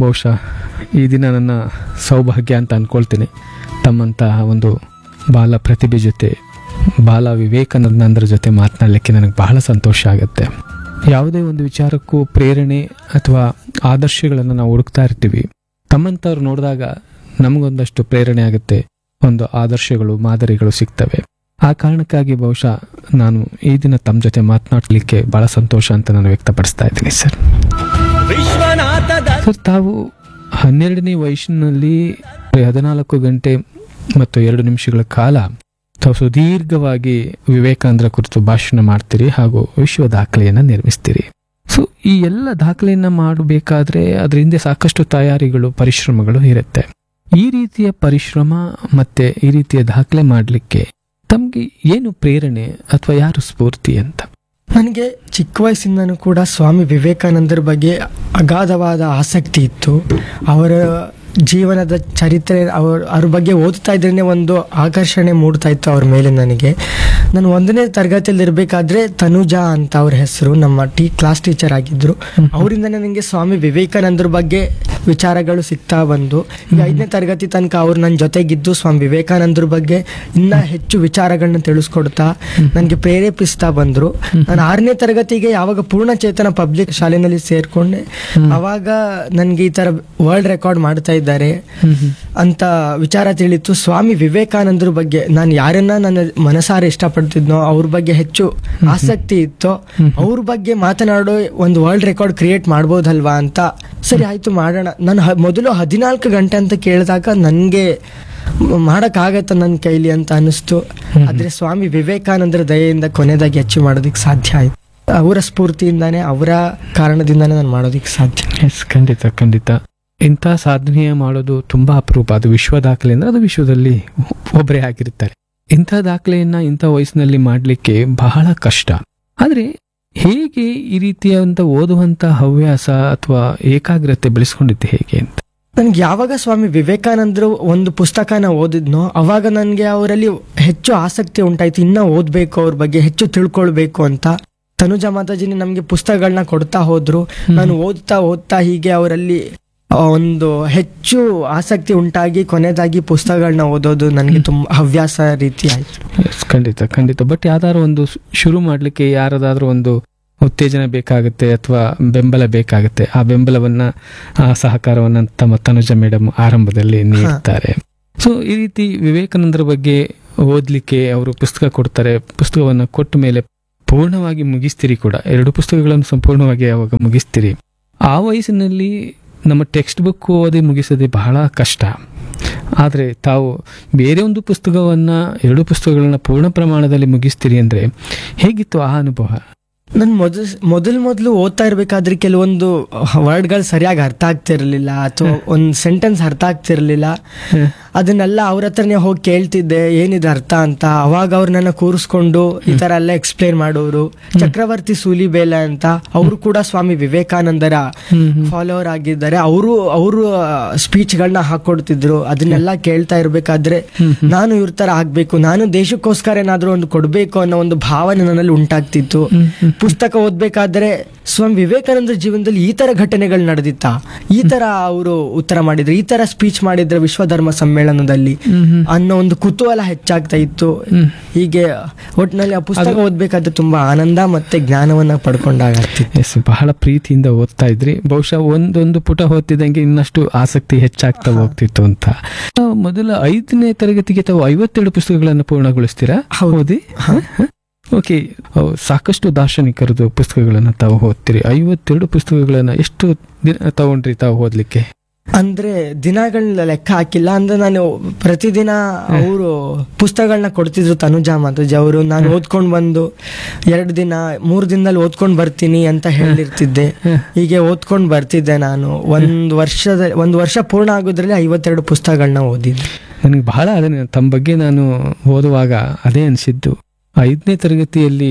ಬಹುಶಃ ಈ ದಿನ ನನ್ನ ಸೌಭಾಗ್ಯ ಅಂತ ಅಂದ್ಕೊಳ್ತೀನಿ ತಮ್ಮಂತಹ ಒಂದು ಬಾಲ ಪ್ರತಿಭೆ ಜೊತೆ ಬಾಲ ವಿವೇಕಾನಂದರ ಜೊತೆ ಮಾತನಾಡಲಿಕ್ಕೆ ನನಗೆ ಬಹಳ ಸಂತೋಷ ಆಗುತ್ತೆ ಯಾವುದೇ ಒಂದು ವಿಚಾರಕ್ಕೂ ಪ್ರೇರಣೆ ಅಥವಾ ಆದರ್ಶಗಳನ್ನು ನಾವು ಹುಡುಕ್ತಾ ಇರ್ತೀವಿ ತಮ್ಮಂಥವ್ರು ನೋಡಿದಾಗ ನಮಗೊಂದಷ್ಟು ಪ್ರೇರಣೆ ಆಗುತ್ತೆ ಒಂದು ಆದರ್ಶಗಳು ಮಾದರಿಗಳು ಸಿಗ್ತವೆ ಆ ಕಾರಣಕ್ಕಾಗಿ ಬಹುಶಃ ನಾನು ಈ ದಿನ ತಮ್ಮ ಜೊತೆ ಮಾತನಾಡಲಿಕ್ಕೆ ಬಹಳ ಸಂತೋಷ ಅಂತ ನಾನು ವ್ಯಕ್ತಪಡಿಸ್ತಾ ಇದ್ದೀನಿ ಸರ್ ವಿಶ್ವನಾಥದ ಸರ್ ತಾವು ಹನ್ನೆರಡನೇ ವಯಸ್ಸಿನಲ್ಲಿ ಹದಿನಾಲ್ಕು ಗಂಟೆ ಮತ್ತು ಎರಡು ನಿಮಿಷಗಳ ಕಾಲ ತಾವು ಸುದೀರ್ಘವಾಗಿ ವಿವೇಕಾನಂದರ ಕುರಿತು ಭಾಷಣ ಮಾಡ್ತೀರಿ ಹಾಗೂ ವಿಶ್ವ ದಾಖಲೆಯನ್ನು ನಿರ್ಮಿಸ್ತೀರಿ ಸೊ ಈ ಎಲ್ಲ ದಾಖಲೆಯನ್ನ ಮಾಡಬೇಕಾದ್ರೆ ಅದ್ರ ಹಿಂದೆ ಸಾಕಷ್ಟು ತಯಾರಿಗಳು ಪರಿಶ್ರಮಗಳು ಇರುತ್ತೆ ಈ ರೀತಿಯ ಪರಿಶ್ರಮ ಮತ್ತೆ ಈ ರೀತಿಯ ದಾಖಲೆ ಮಾಡಲಿಕ್ಕೆ ತಮಗೆ ಏನು ಪ್ರೇರಣೆ ಅಥವಾ ಯಾರು ಸ್ಫೂರ್ತಿ ಅಂತ ನನಗೆ ಚಿಕ್ಕ ವಯಸ್ಸಿಂದನೂ ಕೂಡ ಸ್ವಾಮಿ ವಿವೇಕಾನಂದರ ಬಗ್ಗೆ ಅಗಾಧವಾದ ಆಸಕ್ತಿ ಇತ್ತು ಅವರ ಜೀವನದ ಚರಿತ್ರೆ ಅವ್ರ ಅವ್ರ ಬಗ್ಗೆ ಓದ್ತಾ ಇದ್ರೇ ಒಂದು ಆಕರ್ಷಣೆ ಮೂಡ್ತಾ ಇತ್ತು ಅವ್ರ ಮೇಲೆ ನನಗೆ ನಾನು ಒಂದನೇ ತರಗತಿಯಲ್ಲಿ ಇರಬೇಕಾದ್ರೆ ತನುಜಾ ಅಂತ ಅವ್ರ ಹೆಸರು ನಮ್ಮ ಟೀ ಕ್ಲಾಸ್ ಟೀಚರ್ ಆಗಿದ್ರು ಅವರಿಂದ ನನಗೆ ಸ್ವಾಮಿ ವಿವೇಕಾನಂದರ ಬಗ್ಗೆ ವಿಚಾರಗಳು ಸಿಗ್ತಾ ಬಂದು ಈಗ ಐದನೇ ತರಗತಿ ತನಕ ಅವ್ರು ನನ್ನ ಜೊತೆಗಿದ್ದು ಸ್ವಾಮಿ ವಿವೇಕಾನಂದರ ಬಗ್ಗೆ ಇನ್ನ ಹೆಚ್ಚು ವಿಚಾರಗಳನ್ನ ತಿಳಿಸ್ಕೊಡ್ತಾ ನನಗೆ ಪ್ರೇರೇಪಿಸ್ತಾ ಬಂದ್ರು ನಾನು ಆರನೇ ತರಗತಿಗೆ ಯಾವಾಗ ಪೂರ್ಣಚೇತನ ಪಬ್ಲಿಕ್ ಶಾಲೆನಲ್ಲಿ ಸೇರ್ಕೊಂಡೆ ಅವಾಗ ನನಗೆ ಈ ತರ ವರ್ಲ್ಡ್ ರೆಕಾರ್ಡ್ ಮಾಡ್ತಾ ಇದ್ದಾರೆ ಅಂತ ವಿಚಾರ ತಿಳಿತು ಸ್ವಾಮಿ ವಿವೇಕಾನಂದರ ಬಗ್ಗೆ ನಾನು ಯಾರನ್ನ ನನ್ನ ಮನಸಾರೆ ಇಷ್ಟಪಡ್ತಿದ್ನೋ ಅವ್ರ ಬಗ್ಗೆ ಹೆಚ್ಚು ಆಸಕ್ತಿ ಇತ್ತೋ ಅವ್ರ ಬಗ್ಗೆ ಮಾತನಾಡೋ ಒಂದು ವರ್ಲ್ಡ್ ರೆಕಾರ್ಡ್ ಕ್ರಿಯೇಟ್ ಮಾಡ್ಬೋದಲ್ವಾ ಅಂತ ಸರಿ ಆಯ್ತು ಮಾಡೋಣ ನಾನು ಹ- ಮೊದಲು ಹದಿನಾಲ್ಕು ಗಂಟೆ ಅಂತ ಕೇಳಿದಾಗ ನನಗೆ ಮಾಡೋಕ್ಕಾಗತ್ತ ನನ್ನ ಕೈಲಿ ಅಂತ ಅನಿಸ್ತು ಆದ್ರೆ ಸ್ವಾಮಿ ವಿವೇಕಾನಂದರ ದಯೆಯಿಂದ ಕೊನೆದಾಗಿ ಅಚೀವ್ ಮಾಡೋದಕ್ಕೆ ಸಾಧ್ಯ ಆಯ್ತು ಅವರ ಸ್ಫೂರ್ತಿಯಿಂದಾನೇ ಅವರ ಕಾರಣದಿಂದಾನೇ ನಾನು ಮಾಡೋದಕ್ಕೆ ಸಾಧ್ಯ ಎಸ್ ಖಂಡಿತ ಖಂಡಿತ ಇಂಥ ಸಾಧನೆಯ ಮಾಡೋದು ತುಂಬಾ ಅಪರೂಪ ಅದು ವಿಶ್ವ ದಾಖಲೆ ಅಂದ್ರೆ ಅದು ವಿಶ್ವದಲ್ಲಿ ಒಬ್ಬರೇ ಆಗಿರ್ತಾರೆ ಇಂಥ ದಾಖಲೆಯನ್ನ ಇಂಥ ವಯಸ್ಸಿನಲ್ಲಿ ಮಾಡಲಿಕ್ಕೆ ಬಹಳ ಕಷ್ಟ ಆದ್ರೆ ಹೇಗೆ ಈ ರೀತಿಯಾದಂಥ ಓದುವಂತ ಹವ್ಯಾಸ ಅಥವಾ ಏಕಾಗ್ರತೆ ಬೆಳೆಸ್ಕೊಂಡಿದ್ದೆ ಹೇಗೆ ಅಂತ ನನ್ಗೆ ಯಾವಾಗ ಸ್ವಾಮಿ ವಿವೇಕಾನಂದರು ಒಂದು ಪುಸ್ತಕನ ಓದಿದ್ನೋ ಅವಾಗ ನನಗೆ ಅವರಲ್ಲಿ ಹೆಚ್ಚು ಆಸಕ್ತಿ ಉಂಟಾಯ್ತು ಇನ್ನ ಓದ್ಬೇಕು ಅವ್ರ ಬಗ್ಗೆ ಹೆಚ್ಚು ತಿಳ್ಕೊಳ್ಬೇಕು ಅಂತ ತನುಜಾ ಮಾತಾಜಿನಿ ನಮಗೆ ಪುಸ್ತಕಗಳನ್ನ ಕೊಡ್ತಾ ಹೋದ್ರು ನಾನು ಓದ್ತಾ ಓದ್ತಾ ಹೀಗೆ ಅವರಲ್ಲಿ ಆ, ಒಂದು ಹೆಚ್ಚು ಆಸಕ್ತಿ ಉಂಟಾಗಿ ಕೊನೆದಾಗಿ ಪುಸ್ತಕಗಳನ್ನ ಓದೋದು ನನಗೆ ತುಂಬಾ ಹವ್ಯಾಸ ರೀತಿ ಆಯ್ತು ಎಸ್ ಖಂಡಿತ ಖಂಡಿತ ಬಟ್ ಯಾವ್ದಾದ್ರು ಒಂದು ಶು- ಶುರು ಮಾಡ್ಲಿಕ್ಕೆ ಯಾರದಾದ್ರೂ ಒಂದು ಉತ್ತೇಜನ ಬೇಕಾಗುತ್ತೆ ಅಥವಾ ಬೆಂಬಲ ಬೇಕಾಗುತ್ತೆ ಆ ಬೆಂಬಲವನ್ನ ಆ ಸಹಕಾರವನ್ನ ತಮ್ಮ ತನುಜ ಮೇಡಮ್ ಆರಂಭದಲ್ಲಿ ನೀಡ್ತಾರೆ ಸೊ ಈ ರೀತಿ ವಿವೇಕಾನಂದರ ಬಗ್ಗೆ ಓದ್ಲಿಕ್ಕೆ ಅವರು ಪುಸ್ತಕ ಕೊಡ್ತಾರೆ ಪುಸ್ತಕವನ್ನ ಕೊಟ್ಟ ಮೇಲೆ ಪೂರ್ಣವಾಗಿ ಮುಗಿಸ್ತೀರಿ ಕೂಡ ಎರಡು ಪುಸ್ತಕಗಳನ್ನು ಸಂಪೂರ್ಣವಾಗಿ ಅವಾಗ ಮುಗಿಸ್ತೀರಿ ಆ ವಯಸ್ಸಿನಲ್ಲಿ ನಮ್ಮ ಟೆಕ್ಸ್ಟ್ ಬುಕ್ ಓದಿ ಮುಗಿಸೋದೇ ಬಹಳ ಕಷ್ಟ ಆದರೆ ತಾವು ಬೇರೆ ಒಂದು ಪುಸ್ತಕವನ್ನ ಎರಡು ಪುಸ್ತಕಗಳನ್ನ ಪೂರ್ಣ ಪ್ರಮಾಣದಲ್ಲಿ ಮುಗಿಸ್ತೀರಿ ಅಂದ್ರೆ ಹೇಗಿತ್ತು ಆ ಅನುಭವ ನನ್ ಮೊದಲ್ ಮೊದಲ್ ಮೊದಲು ಓದ್ತಾ ಇರ್ಬೇಕಾದ್ರೆ ಕೆಲವೊಂದು ವರ್ಡ್ಗಳು ಸರಿಯಾಗಿ ಅರ್ಥ ಆಗ್ತಿರ್ಲಿಲ್ಲ ಅಥವಾ ಒಂದು ಸೆಂಟೆನ್ಸ್ ಅರ್ಥ ಆಗ್ತಿರ್ಲಿಲ್ಲ ಅದನ್ನೆಲ್ಲ ಅವ್ರ ಹತ್ರನೇ ಹೋಗಿ ಕೇಳ್ತಿದ್ದೆ ಏನಿದೆ ಅರ್ಥ ಅಂತ ಅವಾಗ ಅವ್ರು ನನ್ನ ಕೂರಿಸ್ಕೊಂಡು ಈ ತರ ಎಲ್ಲ ಎಕ್ಸ್ಪ್ಲೇನ್ ಮಾಡೋರು ಚಕ್ರವರ್ತಿ ಸೂಲಿಬೇಲ ಅಂತ ಅವರು ಕೂಡ ಸ್ವಾಮಿ ವಿವೇಕಾನಂದರ ಫಾಲೋವರ್ ಆಗಿದ್ದಾರೆ ಅವರು ಅವರು ಸ್ಪೀಚ್ಗಳನ್ನ ಹಾಕೊಡ್ತಿದ್ರು ಅದನ್ನೆಲ್ಲ ಕೇಳ್ತಾ ಇರ್ಬೇಕಾದ್ರೆ ನಾನು ಇವ್ರ ತರ ಆಗ್ಬೇಕು ನಾನು ದೇಶಕ್ಕೋಸ್ಕರ ಏನಾದ್ರೂ ಒಂದು ಕೊಡ್ಬೇಕು ಅನ್ನೋ ಒಂದು ಭಾವನೆ ನನ್ನಲ್ಲಿ ಉಂಟಾಗ್ತಿತ್ತು ಪುಸ್ತಕ ಓದ್ಬೇಕಾದ್ರೆ ಸ್ವಾಮಿ ವಿವೇಕಾನಂದ ಜೀವನದಲ್ಲಿ ಈ ತರ ಘಟನೆಗಳು ನಡೆದಿತ್ತ ಈ ತರ ಅವರು ಉತ್ತರ ಮಾಡಿದ್ರು ಈ ತರ ಸ್ಪೀಚ್ ಮಾಡಿದ್ರೆ ವಿಶ್ವ ಧರ್ಮ ಸಮ್ಮೇಳನದಲ್ಲಿ ಅನ್ನೋ ಒಂದು ಕುತೂಹಲ ಹೆಚ್ಚಾಗ್ತಾ ಇತ್ತು ಹೀಗೆ ಒಟ್ಟಿನಲ್ಲಿ ಆ ಪುಸ್ತಕ ಓದ್ಬೇಕಾದ್ರೆ ತುಂಬಾ ಆನಂದ ಮತ್ತೆ ಜ್ಞಾನವನ್ನ ಪಡ್ಕೊಂಡಾಗ ಆಗ್ತಿತ್ತು ಎಸ್ ಬಹಳ ಪ್ರೀತಿಯಿಂದ ಓದ್ತಾ ಇದ್ರಿ ಬಹುಶಃ ಒಂದೊಂದು ಪುಟ ಓದ್ತಿದ್ದಂಗೆ ಇನ್ನಷ್ಟು ಆಸಕ್ತಿ ಹೆಚ್ಚಾಗ್ತಾ ಹೋಗ್ತಿತ್ತು ಅಂತ ತಾವು ಮೊದಲ ಐದನೇ ತರಗತಿಗೆ ತಾವು ಐವತ್ತೆರಡು ಪುಸ್ತಕಗಳನ್ನು ಪೂರ್ಣಗೊಳಿಸ್ತೀರಾ ಹೌದು. ಓದಿ ಓಕೆ ಸಾಕಷ್ಟು ದಾರ್ಶನಿಕರದು ಪುಸ್ತಕಗಳನ್ನ ತಾವು ಓದ್ತೀರಿ ಐವತ್ತೆರಡು ಪುಸ್ತಕಗಳನ್ನ ಎಷ್ಟು ದಿನ ತಗೊಂಡ್ರಿ ತಾವು ಓದ್ಲಿಕ್ಕೆ ಅಂದ್ರೆ ದಿನಗಳನ್ನ ಲೆಕ್ಕ ಹಾಕಿಲ್ಲ ಅಂದ್ರೆ ನಾನು ಪ್ರತಿದಿನ ಅವರು ಪುಸ್ತಕಗಳನ್ನ ಕೊಡ್ತಿದ್ರು ತನುಜಾ ಮಾತಾಜಿ ಅವರು ನಾನು ಓದ್ಕೊಂಡ್ ಬಂದು ಎರಡು ದಿನ ಮೂರ್ ದಿನದಲ್ಲಿ ಓದ್ಕೊಂಡ್ ಬರ್ತೀನಿ ಅಂತ ಹೇಳಿರ್ತಿದ್ದೆ ಹೀಗೆ ಓದ್ಕೊಂಡ್ ಬರ್ತಿದ್ದೆ ನಾನು ಒಂದ್ ವರ್ಷದ ಒಂದ್ ವರ್ಷ ಪೂರ್ಣ ಆಗೋದ್ರಲ್ಲಿ ಐವತ್ತೆರಡು ಪುಸ್ತಕಗಳನ್ನ ಓದಿದ್ದೆ ನನಗೆ ಬಹಳ ಅದನ್ನ ತಮ್ಮ ಬಗ್ಗೆ ನಾನು ಓದುವಾಗ ಅದೇ ಅನಿಸಿದ್ದು ಐದನೇ ತರಗತಿಯಲ್ಲಿ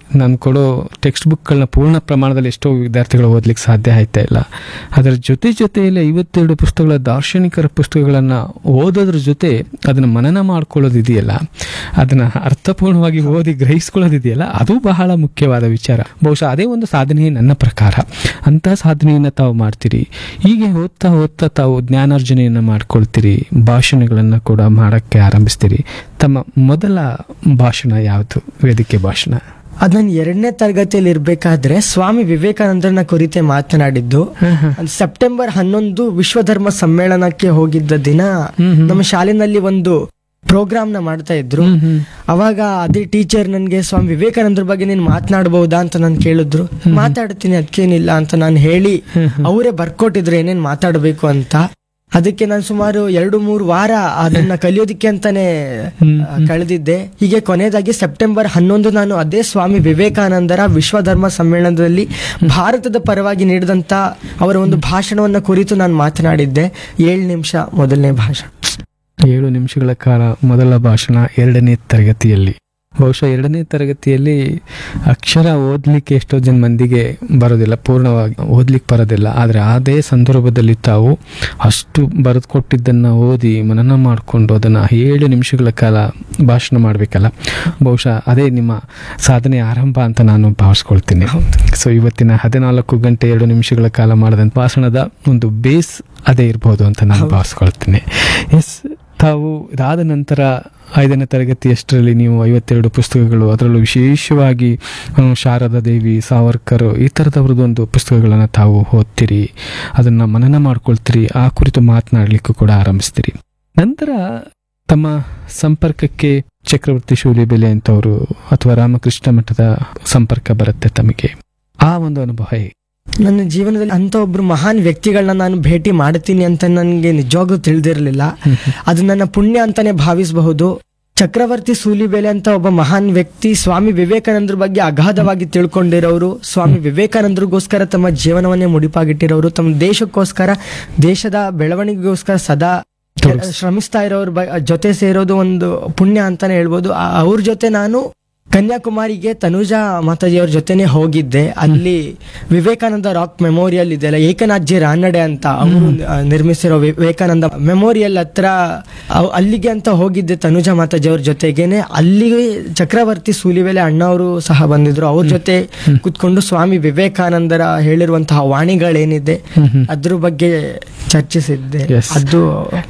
ನಾನು ಕೊಡೋ ಟೆಕ್ಸ್ಟ್ ಬುಕ್ಗಳನ್ನ ಪೂರ್ಣ ಪ್ರಮಾಣದಲ್ಲಿ ಎಷ್ಟೋ ವಿದ್ಯಾರ್ಥಿಗಳು ಓದ್ಲಿಕ್ಕೆ ಸಾಧ್ಯ ಆಯ್ತಾ ಇಲ್ಲ ಅದರ ಜೊತೆ ಜೊತೆಯಲ್ಲಿ ಐವತ್ತೆರಡು ಪುಸ್ತಕಗಳ ದಾರ್ಶನಿಕರ ಪುಸ್ತಕಗಳನ್ನು ಓದೋದ್ರ ಜೊತೆ ಅದನ್ನು ಮನನ ಮಾಡ್ಕೊಳ್ಳೋದು ಇದೆಯಲ್ಲ ಅದನ್ನು ಅರ್ಥಪೂರ್ಣವಾಗಿ ಓದಿ ಗ್ರಹಿಸ್ಕೊಳ್ಳೋದಿದೆಯಲ್ಲ ಅದು ಬಹಳ ಮುಖ್ಯವಾದ ವಿಚಾರ ಬಹುಶಃ ಅದೇ ಒಂದು ಸಾಧನೆ ನನ್ನ ಪ್ರಕಾರ ಅಂಥ ಸಾಧನೆಯನ್ನು ತಾವು ಮಾಡ್ತೀರಿ ಹೀಗೆ ಓದ್ತಾ ಓದ್ತಾ ತಾವು ಜ್ಞಾನಾರ್ಜನೆಯನ್ನು ಮಾಡ್ಕೊಳ್ತೀರಿ ಭಾಷಣಗಳನ್ನು ಕೂಡ ಮಾಡೋಕ್ಕೆ ಆರಂಭಿಸ್ತೀರಿ ತಮ್ಮ ಮೊದಲ ಭಾಷಣ ಯಾವುದು ವೇದಿಕೆ ಭಾಷಣ ಅದ್ ನಾನು ಎರಡನೇ ತರಗತಿಯಲ್ಲಿ ಇರ್ಬೇಕಾದ್ರೆ ಸ್ವಾಮಿ ವಿವೇಕಾನಂದರನ್ನ ಕುರಿತೆ ಮಾತನಾಡಿದ್ದು ಅದು ಸೆಪ್ಟೆಂಬರ್ ಹನ್ನೊಂದು ವಿಶ್ವಧರ್ಮ ಸಮ್ಮೇಳನಕ್ಕೆ ಹೋಗಿದ್ದ ದಿನ ನಮ್ಮ ಶಾಲೆನಲ್ಲಿ ಒಂದು ಪ್ರೋಗ್ರಾಮ್ ನ ಮಾಡ್ತಾ ಇದ್ರು ಅವಾಗ ಅದೇ ಟೀಚರ್ ನನ್ಗೆ ಸ್ವಾಮಿ ವಿವೇಕಾನಂದರ ಬಗ್ಗೆ ನೀನ್ ಮಾತನಾಡಬಹುದಾ ಅಂತ ನಾನು ಕೇಳಿದ್ರು ಮಾತಾಡ್ತೀನಿ ಅದಕ್ಕೇನಿಲ್ಲ ಅಂತ ನಾನು ಹೇಳಿ ಅವರೇ ಬರ್ಕೊಟ್ಟಿದ್ರು ಏನೇನ್ ಮಾತಾಡಬೇಕು ಅಂತ ಅದಕ್ಕೆ ನಾನು ಸುಮಾರು ಎರಡು ಮೂರು ವಾರ ಅದನ್ನ ಕಲಿಯೋದಿಕ್ಕೆ ಅಂತಾನೆ ಆ, ಕಳೆದಿದ್ದೆ ಹೀಗೆ ಕೊನೆಯದಾಗಿ ಸೆಪ್ಟೆಂಬರ್ ಹನ್ನೊಂದು ನಾನು ಅದೇ ಸ್ವಾಮಿ ವಿವೇಕಾನಂದರ ವಿಶ್ವ ಧರ್ಮ ಸಮ್ಮೇಳನದಲ್ಲಿ ಭಾರತದ ಪರವಾಗಿ ನೀಡಿದಂತ ಅವರ ಒಂದು ಭಾಷಣವನ್ನ ಕುರಿತು ನಾನು ಮಾತನಾಡಿದ್ದೆ ಏಳು ನಿಮಿಷ ಮೊದಲನೇ ಭಾಷಣ ಏಳು ನಿಮಿಷಗಳ ಕಾಲ ಮೊದಲ ಭಾಷಣ ಎರಡನೇ ತರಗತಿಯಲ್ಲಿ ಬಹುಶಃ ಎರಡನೇ ತರಗತಿಯಲ್ಲಿ ಅಕ್ಷರ ಓದಲಿಕ್ಕೆ ಎಷ್ಟೋ ಜನ ಮಂದಿಗೆ ಬರೋದಿಲ್ಲ ಪೂರ್ಣವಾಗಿ ಓದ್ಲಿಕ್ಕೆ ಬರೋದಿಲ್ಲ ಆದರೆ ಅದೇ ಸಂದರ್ಭದಲ್ಲಿ ತಾವು ಅಷ್ಟು ಬರೆದು ಕೊಟ್ಟಿದ್ದನ್ನು ಓದಿ ಮನನ ಮಾಡಿಕೊಂಡು ಅದನ್ನು ಏಳು ನಿಮಿಷಗಳ ಕಾಲ ಭಾಷಣ ಮಾಡಬೇಕಲ್ಲ ಬಹುಶಃ ಅದೇ ನಿಮ್ಮ ಸಾಧನೆ ಆರಂಭ ಅಂತ ನಾನು ಭಾವಿಸ್ಕೊಳ್ತೀನಿ ಸೊ ಇವತ್ತಿನ ಹದಿನಾಲ್ಕು ಗಂಟೆ ಎರಡು ನಿಮಿಷಗಳ ಕಾಲ ಮಾಡಿದಂಥ ಭಾಷಣದ ಒಂದು ಬೇಸ್ ಅದೇ ಇರ್ಬೋದು ಅಂತ ನಾನು ಭಾವಿಸ್ಕೊಳ್ತೀನಿ ಎಸ್ ತಾವು ಇದಾದ ನಂತರ ಐದನೇ ತರಗತಿಯಷ್ಟರಲ್ಲಿ ನೀವು ಐವತ್ತೆರಡು ಪುಸ್ತಕಗಳು ಅದರಲ್ಲೂ ವಿಶೇಷವಾಗಿ ಆ, ಶಾರದಾ ದೇವಿ ಸಾವರ್ಕರ್ ಈ ಥರದವ್ರದ್ದು ಒಂದು ಪುಸ್ತಕಗಳನ್ನು ತಾವು ಓದ್ತೀರಿ ಅದನ್ನು ಮನನ ಮಾಡ್ಕೊಳ್ತೀರಿ ಆ ಕುರಿತು ಮಾತನಾಡಲಿಕ್ಕೂ ಕೂಡ ಆರಂಭಿಸ್ತೀರಿ ನಂತರ ತಮ್ಮ ಸಂಪರ್ಕಕ್ಕೆ ಚಕ್ರವರ್ತಿ ಶೂಲಿಬೆಲೆ ಅಂತವರು ಅಥವಾ ರಾಮಕೃಷ್ಣ ಮಠದ ಸಂಪರ್ಕ ಬರುತ್ತೆ ತಮಗೆ ಆ ಒಂದು ಅನುಭವ ಹೇಗೆ? ನನ್ನ ಜೀವನದಲ್ಲಿ ಅಂತ ಒಬ್ರು ಮಹಾನ್ ವ್ಯಕ್ತಿಗಳನ್ನ ನಾನು ಭೇಟಿ ಮಾಡ್ತೀನಿ ಅಂತ ನನಗೆ ನಿಜವಾಗ್ಲೂ ತಿಳಿದಿರಲಿಲ್ಲ ಅದು ನನ್ನ ಪುಣ್ಯ ಅಂತಾನೆ ಭಾವಿಸಬಹುದು ಚಕ್ರವರ್ತಿ ಸೂಲಿಬೇಲೆ ಅಂತ ಒಬ್ಬ ಮಹಾನ್ ವ್ಯಕ್ತಿ ಸ್ವಾಮಿ ವಿವೇಕಾನಂದರ ಬಗ್ಗೆ ಅಗಾಧವಾಗಿ ತಿಳ್ಕೊಂಡಿರೋರು ಸ್ವಾಮಿ ವಿವೇಕಾನಂದರಿಗೋಸ್ಕರ ತಮ್ಮ ಜೀವನವನ್ನೇ ಮುಡಿಪಾಗಿಟ್ಟಿರೋರು ತಮ್ಮ ದೇಶಕ್ಕೋಸ್ಕರ ದೇಶದ ಬೆಳವಣಿಗೆಗೋಸ್ಕರ ಸದಾ ಶ್ರಮಿಸ್ತಾ ಇರೋರ ಬ- ಜೊತೆ ಸೇರೋದು ಒಂದು ಪುಣ್ಯ ಅಂತಾನೆ ಹೇಳ್ಬೋದು ಆ- ಅವ್ರ ಜೊತೆ ನಾನು ಕನ್ಯಾಕುಮಾರಿಗೆ ತನುಜಾ ಮಾತಾಜಿಯವ್ರ ಜೊತೆನೆ ಹೋಗಿದ್ದೆ ಅಲ್ಲಿ ವಿವೇಕಾನಂದ ರಾಕ್ ಮೆಮೋರಿಯಲ್ ಇದೆಯಲ್ಲ ಏಕನಾಥ್ಜಿ ರಾನಡೆ ಅಂತ ಅವರು ನಿರ್ಮಿಸಿರೋ ವಿ- ವಿವೇಕಾನಂದ ಮೆಮೋರಿಯಲ್ ಹತ್ರ ಅವ್- ಅಲ್ಲಿಗೆ ಅಂತ ಹೋಗಿದ್ದೆ ತನುಜಾ ಮಾತಾಜಿಯವ್ರ ಜೊತೆಗೇನೆ ಅಲ್ಲಿ ಚಕ್ರವರ್ತಿ ಸೂಲಿವೆಲೆ ಅಣ್ಣವರು ಸಹ ಬಂದಿದ್ರು ಅವ್ರ ಜೊತೆ ಕುತ್ಕೊಂಡು ಸ್ವಾಮಿ ವಿವೇಕಾನಂದರ ಹೇಳಿರುವಂತಹ ವಾಣಿಗಳೇನಿದೆ ಅದ್ರ ಬಗ್ಗೆ ಚರ್ಚಿಸಿದ್ದೆ Yes. ಅದು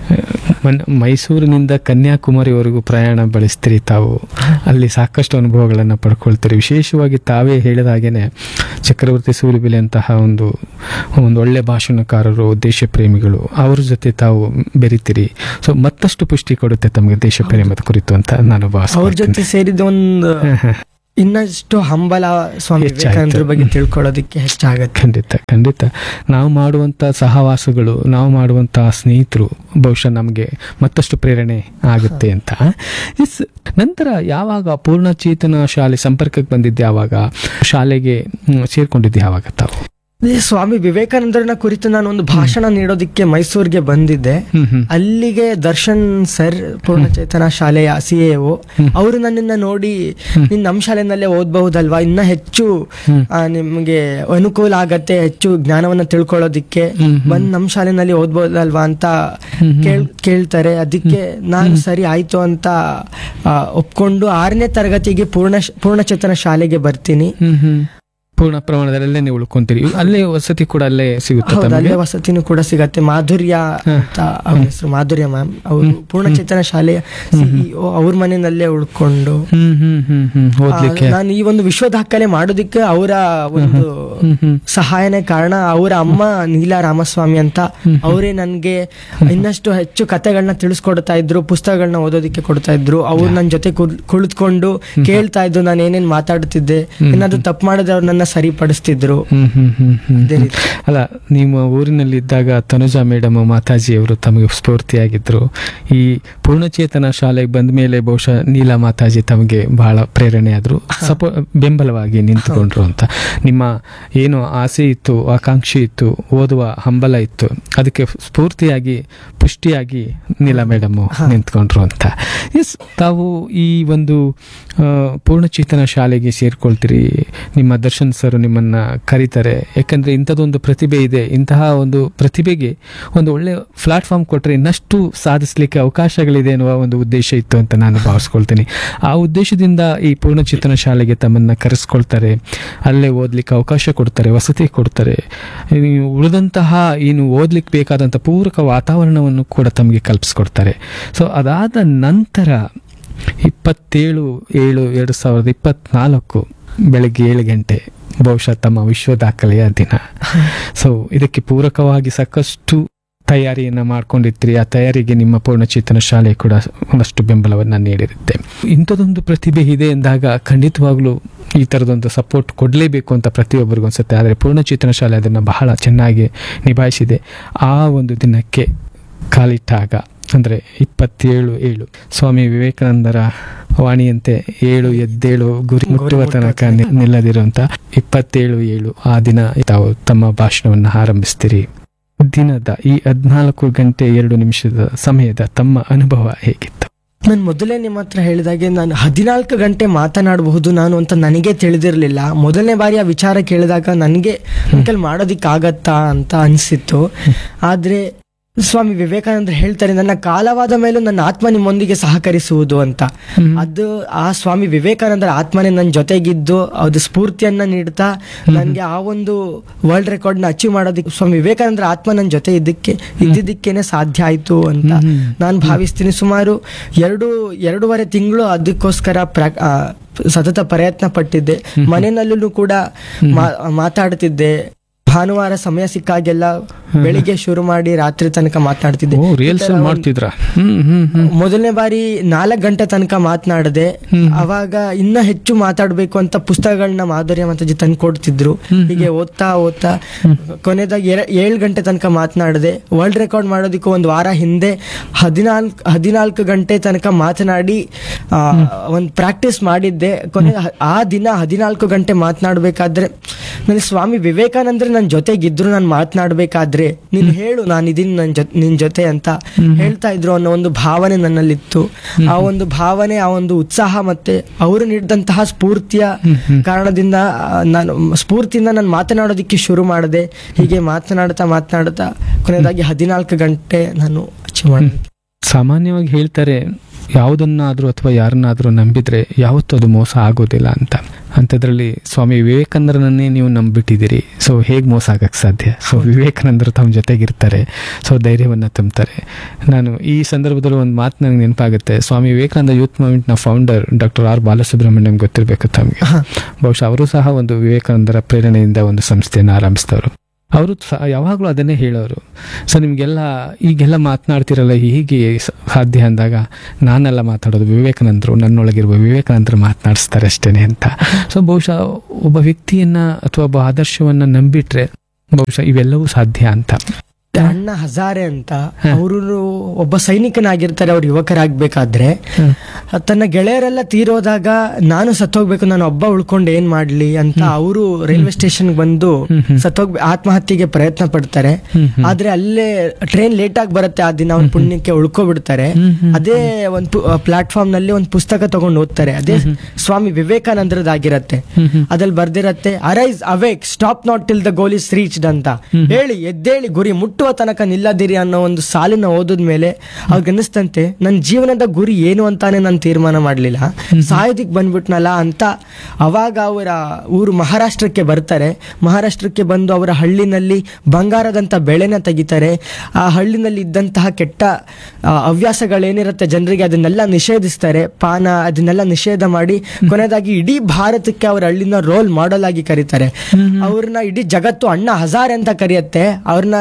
ಮನ್- ಮೈಸೂರಿನಿಂದ ಕನ್ಯಾಕುಮಾರಿವರೆಗೂ ಪ್ರಯಾಣ ಬೆಳೆಸ್ತೀರಿ ತಾವು ಅಲ್ಲಿ ಸಾಕಷ್ಟು ಅನುಭವಗಳನ್ನು ಪಡ್ಕೊಳ್ತೀರಿ ವಿಶೇಷವಾಗಿ ತಾವೇ ಹೇಳಿದ ಹಾಗೇನೆ ಚಕ್ರವರ್ತಿ ಸೂಲಿಬೆಲೆ ಅಂತಹ ಒಂದು ಒಂದು ಒಳ್ಳೆ ಭಾಷಣಕಾರರು ದೇಶ ಪ್ರೇಮಿಗಳು ಅವ್ರ ಜೊತೆ ತಾವು ಬೆರಿತೀರಿ ಸೊ ಮತ್ತಷ್ಟು ಪುಷ್ಟಿ ಕೊಡುತ್ತೆ ತಮಗೆ ದೇಶ ಪ್ರೇಮದ ಕುರಿತು ಅಂತ ನಾನು ಅವ್ರ ಭಾವಿಸ್ತೀನಿ ಜೊತೆ ಸೇರಿದ ಒಂದು ಇನ್ನಷ್ಟು ಹಂಬಲ ಸ್ವಾಮಿ ಹೆಚ್ಚಾಯ್ತು. ವಿವೇಕಾನಂದರ ಬಗ್ಗೆ ತಿಳ್ಕೊಳ್ಳೋದಕ್ಕೆ ಹೆಚ್ಚಾಗತ್ತೆ ಖಂಡಿತ ಖಂಡಿತ ನಾವು ಮಾಡುವಂಥ ಸಹವಾಸಗಳು ನಾವು ಮಾಡುವಂಥ ಸ್ನೇಹಿತರು ಬಹುಶಃ ನಮಗೆ ಮತ್ತಷ್ಟು ಪ್ರೇರಣೆ ಆಗುತ್ತೆ ಅಂತ ಎಸ್ ನಂತರ ಯಾವಾಗ ಪೂರ್ಣಚೇತನ ಶಾಲೆ ಸಂಪರ್ಕಕ್ಕೆ ಬಂದಿದ್ದೆ ಯಾವಾಗ ಶಾಲೆಗೆ ಹ್ಮ್, ಸೇರ್ಕೊಂಡಿದ್ದೆ ಯಾವಾಗ ತಾವು ಅದೇ ಸ್ವಾಮಿ ವಿವೇಕಾನಂದರನ್ನ ಕುರಿತು ನಾನು ಒಂದು ಭಾಷಣ ನೀಡೋದಕ್ಕೆ ಮೈಸೂರಿಗೆ ಬಂದಿದ್ದೆ ಹ್ಮ್ ಹ್ಮ್ ಅಲ್ಲಿಗೆ ದರ್ಶನ್ ಸರ್ ಪೂರ್ಣಚೇತನ ಶಾಲೆಯ ಸಿ ಎ ಅವರು ನನ್ನನ್ನ ನೋಡಿ ನೀನ್ ನಮ್ಮ ಶಾಲೆನಲ್ಲೇ ಓದ್ಬಹುದಲ್ವಾ ಇನ್ನ ಹೆಚ್ಚು ಆ, ನಿಮ್ಗೆ ಅನುಕೂಲ ಆಗತ್ತೆ ಹೆಚ್ಚು ಜ್ಞಾನವನ್ನ ತಿಳ್ಕೊಳ್ಳೋದಿಕ್ಕೆ ಬಂದ್ ನಮ್ಮ ಶಾಲೆನಲ್ಲಿ ಓದ್ಬಹುದಲ್ವಾ ಅಂತ ಕೇಳ್ ಕೇಳ್ತಾರೆ ಅದಕ್ಕೆ ನಾನು ಸರಿ ಆಯ್ತು ಅಂತ ಆ, ಒಪ್ಕೊಂಡು ಆರನೇ ತರಗತಿಗೆ ಪೂರ್ಣ ಪೂರ್ಣಚೇತನ ಶಾಲೆಗೆ ಬರ್ತೀನಿ ಹ್ಮ್ ಹ್ಮ್ ಪೂರ್ಣ ಪ್ರಮಾಣದಲ್ಲೇ ನೀವು ಉಳ್ಕೊಂತೀರಿ ಅಲ್ಲೇ ವಸತಿ ಕೂಡ ಅಲ್ಲೇ ಸಿಗುತ್ತೆ ಹೌದು ತಮಗೆ ಅಲ್ಲೇ ವಸತಿನೂ ಕೂಡ ಸಿಗತ್ತೆ ಮಾಧುರ್ಯ ಅಂತ ಅವ್ರ ಹೆಸರು ಮಾಧುರ್ಯ ಮ್ಯಾಮ್ ಅವರು ಪೂರ್ಣಚೇತನ ಶಾಲೆಯ ಸಿಇಒ ಅವ್ರ ಮನೆಯಲ್ಲೇ ಉಳ್ಕೊಂಡು ಹ್ಮ್ ಹ್ಮ್ ಹ್ಮ್ ಹ್ಮ್ ಓದ್ಲಿಕ್ಕೆ ಆ, ನಾನು ಈ ಒಂದು ವಿಶ್ವ ದಾಖಲೆ ಮಾಡೋದಿಕ್ಕೆ ಅವರ ಒಂದು ಹ್ಮ್ ಹ್ಮ್ ಸಹಾಯನೇ ಕಾರಣ ಅವರ ಅಮ್ಮ ನೀಲಾ ರಾಮಸ್ವಾಮಿ ಅಂತ ಅವರೇ ನನ್ಗೆ ಇನ್ನಷ್ಟು ಹೆಚ್ಚು ಕತೆಗಳನ್ನ ತಿಳಿಸ್ಕೊಡ್ತಾ ಇದ್ರು ಪುಸ್ತಕಗಳನ್ನ ಓದೋದಿಕ್ಕೆ ಕೊಡ್ತಾ ಇದ್ರು ಅವ್ರು ನನ್ನ ಜೊತೆ ಕುಳ್- ಕುಳಿತುಕೊಂಡು ಕೇಳ್ತಾ ಇದ್ರು ನಾನು ಏನೇನ್ ಮಾತಾಡ್ತಿದ್ದೆ ಏನಾದ್ರು ತಪ್ಪು ಮಾಡಿದ್ರೆ ಅವ್ರು ನನ್ನ ಸರಿಪಡಿಸ್ತಿದ್ರು ಹ್ಮ್ ಹ್ಮ್ ಹ್ಮ್ ಹ್ಮ್ ಅದೇ ಹ್ಮ್. ರೀತಿ. ಅಲ್ಲ ನಿಮ್ಮ ಊರಿನಲ್ಲಿದ್ದಾಗ ತನುಜಾ ಮೇಡಮ್ ಮಾತಾಜಿಯವರು ತಮಗೆ ಸ್ಫೂರ್ತಿಯಾಗಿದ್ರು ಈ ಪೂರ್ಣಚೇತನ ಶಾಲೆಗೆ ಬಂದ ಮೇಲೆ ಬಹುಶಃ ನೀಲಾ ಮಾತಾಜಿ ತಮಗೆ ಬಹಳ ಪ್ರೇರಣೆ ಆದ್ರು ಸಪೋ ಬೆಂಬಲವಾಗಿ ನಿಂತುಕೊಂಡ್ರು ಅಂತ ನಿಮ್ಮ ಏನು ಆಸೆ ಇತ್ತು ಆಕಾಂಕ್ಷೆ ಇತ್ತು ಓದುವ ಹಂಬಲ ಇತ್ತು ಅದಕ್ಕೆ ಸ್ಫೂರ್ತಿಯಾಗಿ ಪುಷ್ಟಿಯಾಗಿ ನೀಲಾ ಮೇಡಮ್ ನಿಂತ್ಕೊಂಡ್ರು ಅಂತ ಎಸ್ ತಾವು ಈ ಒಂದು ಆ, ಪೂರ್ಣಚೇತನ ಶಾಲೆಗೆ ಸೇರ್ಕೊಳ್ತೀರಿ ನಿಮ್ಮ ದರ್ಶನ್ ಸರ್ ನಿಮ್ಮನ್ನ ಕರೀತಾರೆ ಯಾಕಂದ್ರೆ ಇಂಥದ್ದೊಂದು ಪ್ರತಿಭೆ ಇದೆ ಇಂತಹ ಒಂದು ಪ್ರತಿಭೆಗೆ ಒಂದು ಒಳ್ಳೆ ಪ್ಲಾಟ್ಫಾರ್ಮ್ ಕೊಟ್ಟರೆ ಇನ್ನಷ್ಟು ಸಾಧಿಸಲಿಕ್ಕೆ ಅವಕಾಶಗಳಿದೆ ಎನ್ನುವ ಒಂದು ಉದ್ದೇಶ ಇತ್ತು ಅಂತ ನಾನು ಭಾವಿಸ್ಕೊಳ್ತೀನಿ ಆ ಉದ್ದೇಶದಿಂದ ಈ ಪೂರ್ಣಚೇತನ ಶಾಲೆಗೆ ತಮ್ಮನ್ನ ಕರೆಸ್ಕೊಳ್ತಾರೆ ಅಲ್ಲೇ ಓದ್ಲಿಕ್ಕೆ ಅವಕಾಶ ಕೊಡ್ತಾರೆ ವಸತಿ ಕೊಡ್ತಾರೆ ನೀವು ಉಳಿದಂತಹ ಏನು ಓದ್ಲಿಕ್ಕೆ ಬೇಕಾದಂಥ ಪೂರಕ ವಾತಾವರಣವನ್ನು ಕೂಡ ತಮಗೆ ಕಲ್ಪಿಸ್ಕೊಡ್ತಾರೆ ಸೊ ಅದಾದ ನಂತರ ಇಪ್ಪತ್ತೇಳು ಏಳು ಎರಡು ಸಾವಿರದ ಇಪ್ಪತ್ನಾಲ್ಕು ಬೆಳಗ್ಗೆ ಏಳು ಗಂಟೆ ಬಹುಶಃ ತಮ್ಮ ವಿಶ್ವ ದಾಖಲೆಯ ದಿನ ಸೊ ಇದಕ್ಕೆ ಪೂರಕವಾಗಿ ಸಾಕಷ್ಟು ತಯಾರಿಯನ್ನ ಮಾಡ್ಕೊಂಡಿರ್ತೀರಿ ಆ ತಯಾರಿಗೆ ನಿಮ್ಮ ಪೂರ್ಣಚೇತನ ಶಾಲೆ ಕೂಡ ಒಂದಷ್ಟು ಬೆಂಬಲವನ್ನ ನೀಡಿರುತ್ತೆ ಇಂಥದೊಂದು ಪ್ರತಿಭೆ ಇದೆ ಎಂದಾಗ ಖಂಡಿತವಾಗ್ಲೂ ಈ ಥರದೊಂದು ಸಪೋರ್ಟ್ ಕೊಡಲೇಬೇಕು ಅಂತ ಪ್ರತಿಯೊಬ್ಬರಿಗೂ ಅನ್ಸುತ್ತೆ ಆದರೆ ಪೂರ್ಣಚೇತನ ಶಾಲೆ ಅದನ್ನು ಬಹಳ ಚೆನ್ನಾಗಿ ನಿಭಾಯಿಸಿದೆ ಆ ಒಂದು ದಿನಕ್ಕೆ ಕಾಲಿಟ್ಟಾಗ ಅಂದರೆ ಇಪ್ಪತ್ತೇಳು ಏಳು ಸ್ವಾಮಿ ವಿವೇಕಾನಂದರ ವಾಣಿಯಂತೆ ಏಳು ಎದ್ದೇಳು ಗುರಿ ಮುಟ್ಟುವ ತನಕ ನಿ- ನಿಲ್ಲದಿರುವಂತ ಇಪ್ಪತ್ತೇಳು ಏಳು ಆ ದಿನ ತಾವು ತಮ್ಮ ಭಾಷಣವನ್ನು ಆರಂಭಿಸ್ತೀರಿ ದಿನದ ಈ ಹದಿನಾಲ್ಕು ಗಂಟೆ ಎರಡು ನಿಮಿಷದ ಸಮಯದ ತಮ್ಮ ಅನುಭವ ಹೇಗಿತ್ತು ನಾನು ಮೊದಲೇ ನಿಮ್ಮ ಹತ್ರ ಹೇಳಿದಾಗೆ ನಾನು ಹದಿನಾಲ್ಕು ಗಂಟೆ ಮಾತನಾಡಬಹುದು ನಾನು ಅಂತ ನನಗೆ ತಿಳಿದಿರಲಿಲ್ಲ ಮೊದಲನೇ ಬಾರಿ ಆ ವಿಚಾರ ಕೇಳಿದಾಗ ನನಗೆ ಅಂಕಲ್ ಮಾಡೋದಿಕ್ಕಾಗತ್ತಾ ಅಂತ ಅನಿಸಿತ್ತು ಆದರೆ ಸ್ವಾಮಿ ವಿವೇಕಾನಂದ ಹೇಳ್ತಾರೆ ನನ್ನ ಕಾಲವಾದ ಮೇಲೂ ನನ್ನ ಆತ್ಮ ನಿಮ್ಮೊಂದಿಗೆ ಸಹಕರಿಸುವುದು ಅಂತ ಅದು ಆ ಸ್ವಾಮಿ ವಿವೇಕಾನಂದರ ಆತ್ಮನೇ ನನ್ನ ಜೊತೆಗಿದ್ದು ಅದು ಸ್ಫೂರ್ತಿಯನ್ನ ನೀಡ್ತಾ ನನಗೆ ಆ ಒಂದು ವರ್ಲ್ಡ್ ರೆಕಾರ್ಡ್ನ ಅಚೀವ್ ಮಾಡೋದಕ್ಕೆ ಸ್ವಾಮಿ ವಿವೇಕಾನಂದರ ಆತ್ಮ ನನ್ನ ಜೊತೆ ಇದ್ದಕ್ಕೆ ಇದ್ದಿದ್ದಕ್ಕೇನೆ ಸಾಧ್ಯ ಆಯ್ತು ಅಂತ ನಾನು ಭಾವಿಸ್ತೀನಿ ಸುಮಾರು ಎರಡು ಎರಡೂವರೆ ತಿಂಗಳು ಅದಕ್ಕೋಸ್ಕರ ಪ್ರಾ ಆ, ಸತತ ಪ್ರಯತ್ನ ಪಟ್ಟಿದ್ದೆ ಮನೆಯಲ್ಲೂ ಕೂಡ ಮಾ- ಮಾತಾಡ್ತಿದ್ದೆ ಭಾನುವಾರ ಸಮಯ ಸಿಕ್ಕಾಗೆಲ್ಲ ಬೆಳಿಗ್ಗೆ ಶುರು ಮಾಡಿ ರಾತ್ರಿ ತನಕ ಮಾತಾಡ್ತಿದ್ದೆ ಓ ರಿಯಲ್ಸಲ್ ಮಾಡ್ತಿದ್ರ ಹ್ಮ್ ಹ್ಮ್ ಹ್ಮ್ ಮೊದಲನೇ ಬಾರಿ ನಾಲ್ಕು ಗಂಟೆ ತನಕ ಮಾತನಾಡದೆ ಅವಾಗ ಇನ್ನ ಹೆಚ್ಚು ಮಾತಾಡ್ಬೇಕು ಅಂತ ಪುಸ್ತಕಗಳನ್ನ ಮಾಧುರ್ಯ ಮಾತಾಜಿ ತಂದು ಕೊಡ್ತಿದ್ರು ಹೀಗೆ ಓದ್ತಾ ಓದ್ತಾ ಕೊನೆದಾಗ ಏಳು ಗಂಟೆ ತನಕ ಮಾತನಾಡದೆ ವರ್ಲ್ಡ್ ರೆಕಾರ್ಡ್ ಮಾಡೋದಕ್ಕೂ ಒಂದು ವಾರ ಹಿಂದೆ ಹದಿನಾಲ್ಕು ಹದಿನಾಲ್ಕು ಗಂಟೆ ತನಕ ಮಾತನಾಡಿ ಒಂದು ಪ್ರಾಕ್ಟೀಸ್ ಮಾಡಿದ್ದೆ ಕೊನೆ ಹ- ಆ ದಿನ ಹದಿನಾಲ್ಕು ಗಂಟೆ ಮಾತನಾಡಬೇಕಾದ್ರೆ ನನಗೆ ಸ್ವಾಮಿ ವಿವೇಕಾನಂದ್ರ ನನ್ನ ಜೊತೆಗಿದ್ರು ನಾನು ಮಾತನಾಡಬೇಕಾದ್ರೆ ನೀನು ಹೇಳು ನಾನು ಇದೀನಿ ನನ್ನ ಜೊತೆ ನಿನ್ ಜೊತೆ ಅಂತ ಹೇಳ್ತಾ ಇದ್ರು ಅನ್ನೋ ಒಂದು ಭಾವನೆ ನನ್ನಲ್ಲಿತ್ತು ಆ ಒಂದು ಭಾವನೆ ಆ ಒಂದು ಉತ್ಸಾಹ ಮತ್ತೆ ಅವರು ನೀಡಿದಂತಹ ಸ್ಫೂರ್ತಿಯ ಕಾರಣದಿಂದ ಆ, ನಾನು ಸ್ಫೂರ್ತಿಯಿಂದ ನಾನು ಮಾತನಾಡೋದಕ್ಕೆ ಶುರು ಮಾಡಿದೆ ಹೀಗೆ ಮಾತನಾಡ್ತಾ ಮಾತನಾಡ್ತಾ ಕೊನೆಯದಾಗಿ ಹದಿನಾಲ್ಕು ಗಂಟೆ ನಾನು ಅಚೀವ್ ಮಾಡಿದೆ ಸಾಮಾನ್ಯವಾಗಿ ಹೇಳ್ತಾರೆ ಯಾವುದನ್ನಾದ್ರೂ ಅಥವಾ ಯಾರನ್ನಾದ್ರೂ ನಂಬಿದ್ರೆ ಯಾವತ್ತೂ ಅದು ಮೋಸ ಆಗೋದಿಲ್ಲ ಅಂತ ಅಂಥದ್ರಲ್ಲಿ ಸ್ವಾಮಿ ವಿವೇಕಾನಂದರನ್ನೇ ನೀವು ನಂಬಿಟ್ಟಿದ್ದೀರಿ ಸೊ ಹೇಗೆ ಮೋಸ ಆಗಕ್ಕೆ ಸಾಧ್ಯ ಸೊ ವಿವೇಕಾನಂದರು ತಮ್ಮ ಜೊತೆಗಿರ್ತಾರೆ ಸೊ ಧೈರ್ಯವನ್ನು ತುಂಬ್ತಾರೆ ನಾನು ಈ ಸಂದರ್ಭದಲ್ಲಿ ಒಂದು ಮಾತು ನನಗೆ ನೆನಪಾಗುತ್ತೆ ಸ್ವಾಮಿ ವಿವೇಕಾನಂದ ಯೂತ್ ಮೂವ್ಮೆಂಟ್ನ ಫೌಂಡರ್ ಡಾಕ್ಟರ್ ಆರ್ ಬಾಲಸುಬ್ರಹ್ಮಣ್ಯಂ ಗೊತ್ತಿರಬೇಕು ತಮಗೆ ಬಹುಶಃ ಅವರು ಸಹ ಒಂದು ವಿವೇಕಾನಂದರ ಪ್ರೇರಣೆಯಿಂದ ಒಂದು ಸಂಸ್ಥೆಯನ್ನು ಆರಂಭಿಸಿದವರು ಅವರು ಸಹ ಯಾವಾಗಲೂ ಅದನ್ನೇ ಹೇಳೋರು ಸೊ ನಿಮಗೆಲ್ಲ ಈಗೆಲ್ಲ ಮಾತನಾಡ್ತಿರಲ್ಲ ಹೀಗೆ ಸ- ಸಾಧ್ಯ ಅಂದಾಗ ನಾನೆಲ್ಲ ಮಾತಾಡೋದು ವಿವೇಕಾನಂದರು ನನ್ನೊಳಗಿರುವ ವಿವೇಕಾನಂದರು ಮಾತನಾಡಿಸ್ತಾರೆ ಅಷ್ಟೇನೆ ಅಂತ ಸೊ ಬಹುಶಃ ಒಬ್ಬ ವ್ಯಕ್ತಿಯನ್ನ ಅಥವಾ ಒಬ್ಬ ಆದರ್ಶವನ್ನ ನಂಬಿಟ್ರೆ ಬಹುಶಃ ಇವೆಲ್ಲವೂ ಸಾಧ್ಯ ಅಂತ ಅಣ್ಣ ಹಜಾರೆ ಅಂತ ಅವರು ಒಬ್ಬ ಸೈನಿಕನಾಗಿರ್ತಾರೆ ಅವ್ರು ಯುವಕರಾಗ್ಬೇಕಾದ್ರೆ ತನ್ನ ಗೆಳೆಯರೆಲ್ಲ ತೀರೋದಾಗ ನಾನು ಸತ್ತೋಗ್ಬೇಕು ನಾನು ಒಬ್ಬ ಉಳ್ಕೊಂಡು ಏನ್ ಮಾಡ್ಲಿ ಅಂತ ಅವರು ರೈಲ್ವೆ ಸ್ಟೇಷನ್ ಬಂದು ಸತ್ತೋಗ್ ಆತ್ಮಹತ್ಯೆಗೆ ಪ್ರಯತ್ನ ಪಡ್ತಾರೆ ಆದ್ರೆ ಅಲ್ಲೇ ಟ್ರೈನ್ ಲೇಟ್ ಆಗಿ ಬರುತ್ತೆ ಆ ದಿನ ಅವ್ರ ಪುಣ್ಯಕ್ಕೆ ಉಳ್ಕೊಬಿಡ್ತಾರೆ ಅದೇ ಒಂದು ಪ್ಲಾಟ್ಫಾರ್ಮ್ ನಲ್ಲಿ ಒಂದು ಪುಸ್ತಕ ತಗೊಂಡು ಓದ್ತಾರೆ ಅದೇ ಸ್ವಾಮಿ ವಿವೇಕಾನಂದರದಾಗಿರತ್ತೆ ಅದ್ರಲ್ಲಿ ಬರ್ದಿರತ್ತೆ arise awake stop not till the goal is reached ಅಂತ ಹೇಳಿ ಎದ್ದೇಳಿ ಗುರಿ ಮುಟ್ಟುವ ತನಕ ನಿಲ್ಲದಿರಿ ಅನ್ನೋ ಒಂದು ಸಾಲಿನ ಓದಿದ ಮೇಲೆ ಅವ್ರಿಗೆ ಅನ್ನಿಸ್ತಂತೆ ನನ್ನ ಜೀವನದ ಗುರಿ ಏನು ಅಂತಾನೆ ನಾನು ತೀರ್ಮಾನ ಮಾಡಲಿಲ್ಲ ಸಾಯೋದಿಕ್ ಬಂದ್ಬಿಟ್ನಲ್ಲ ಅಂತ ಅವಾಗ ಅವರ ಊರು ಮಹಾರಾಷ್ಟ್ರಕ್ಕೆ ಬರ್ತಾರೆ ಮಹಾರಾಷ್ಟ್ರಕ್ಕೆ ಬಂದು ಅವರ ಹಳ್ಳಿನಲ್ಲಿ ಬಂಗಾರದಂತ ಬೆಳೆನ ತೆಗಿತಾರೆ ಆ ಹಳ್ಳಿನಲ್ಲಿ ಇದ್ದಂತಹ ಕೆಟ್ಟ ಆ, ಹವ್ಯಾಸಗಳೇನಿರುತ್ತೆ ಜನರಿಗೆ ಅದನ್ನೆಲ್ಲ ನಿಷೇಧಿಸ್ತಾರೆ ಪಾನ ಅದನ್ನೆಲ್ಲ ನಿಷೇಧ ಮಾಡಿ ಕೊನೆಯದಾಗಿ ಇಡೀ ಭಾರತಕ್ಕೆ ಅವರ ಹಳ್ಳಿನ ರೋಲ್ ಮಾಡೆಲ್ ಆಗಿ ಕರೀತಾರೆ ಅವ್ರನ್ನ ಇಡೀ ಜಗತ್ತು ಅಣ್ಣ ಹಜಾರ್ ಅಂತ ಕರೆಯುತ್ತೆ ಅವ್ರನ್ನ ಎನ್ ಡಿ ಟಿವಿ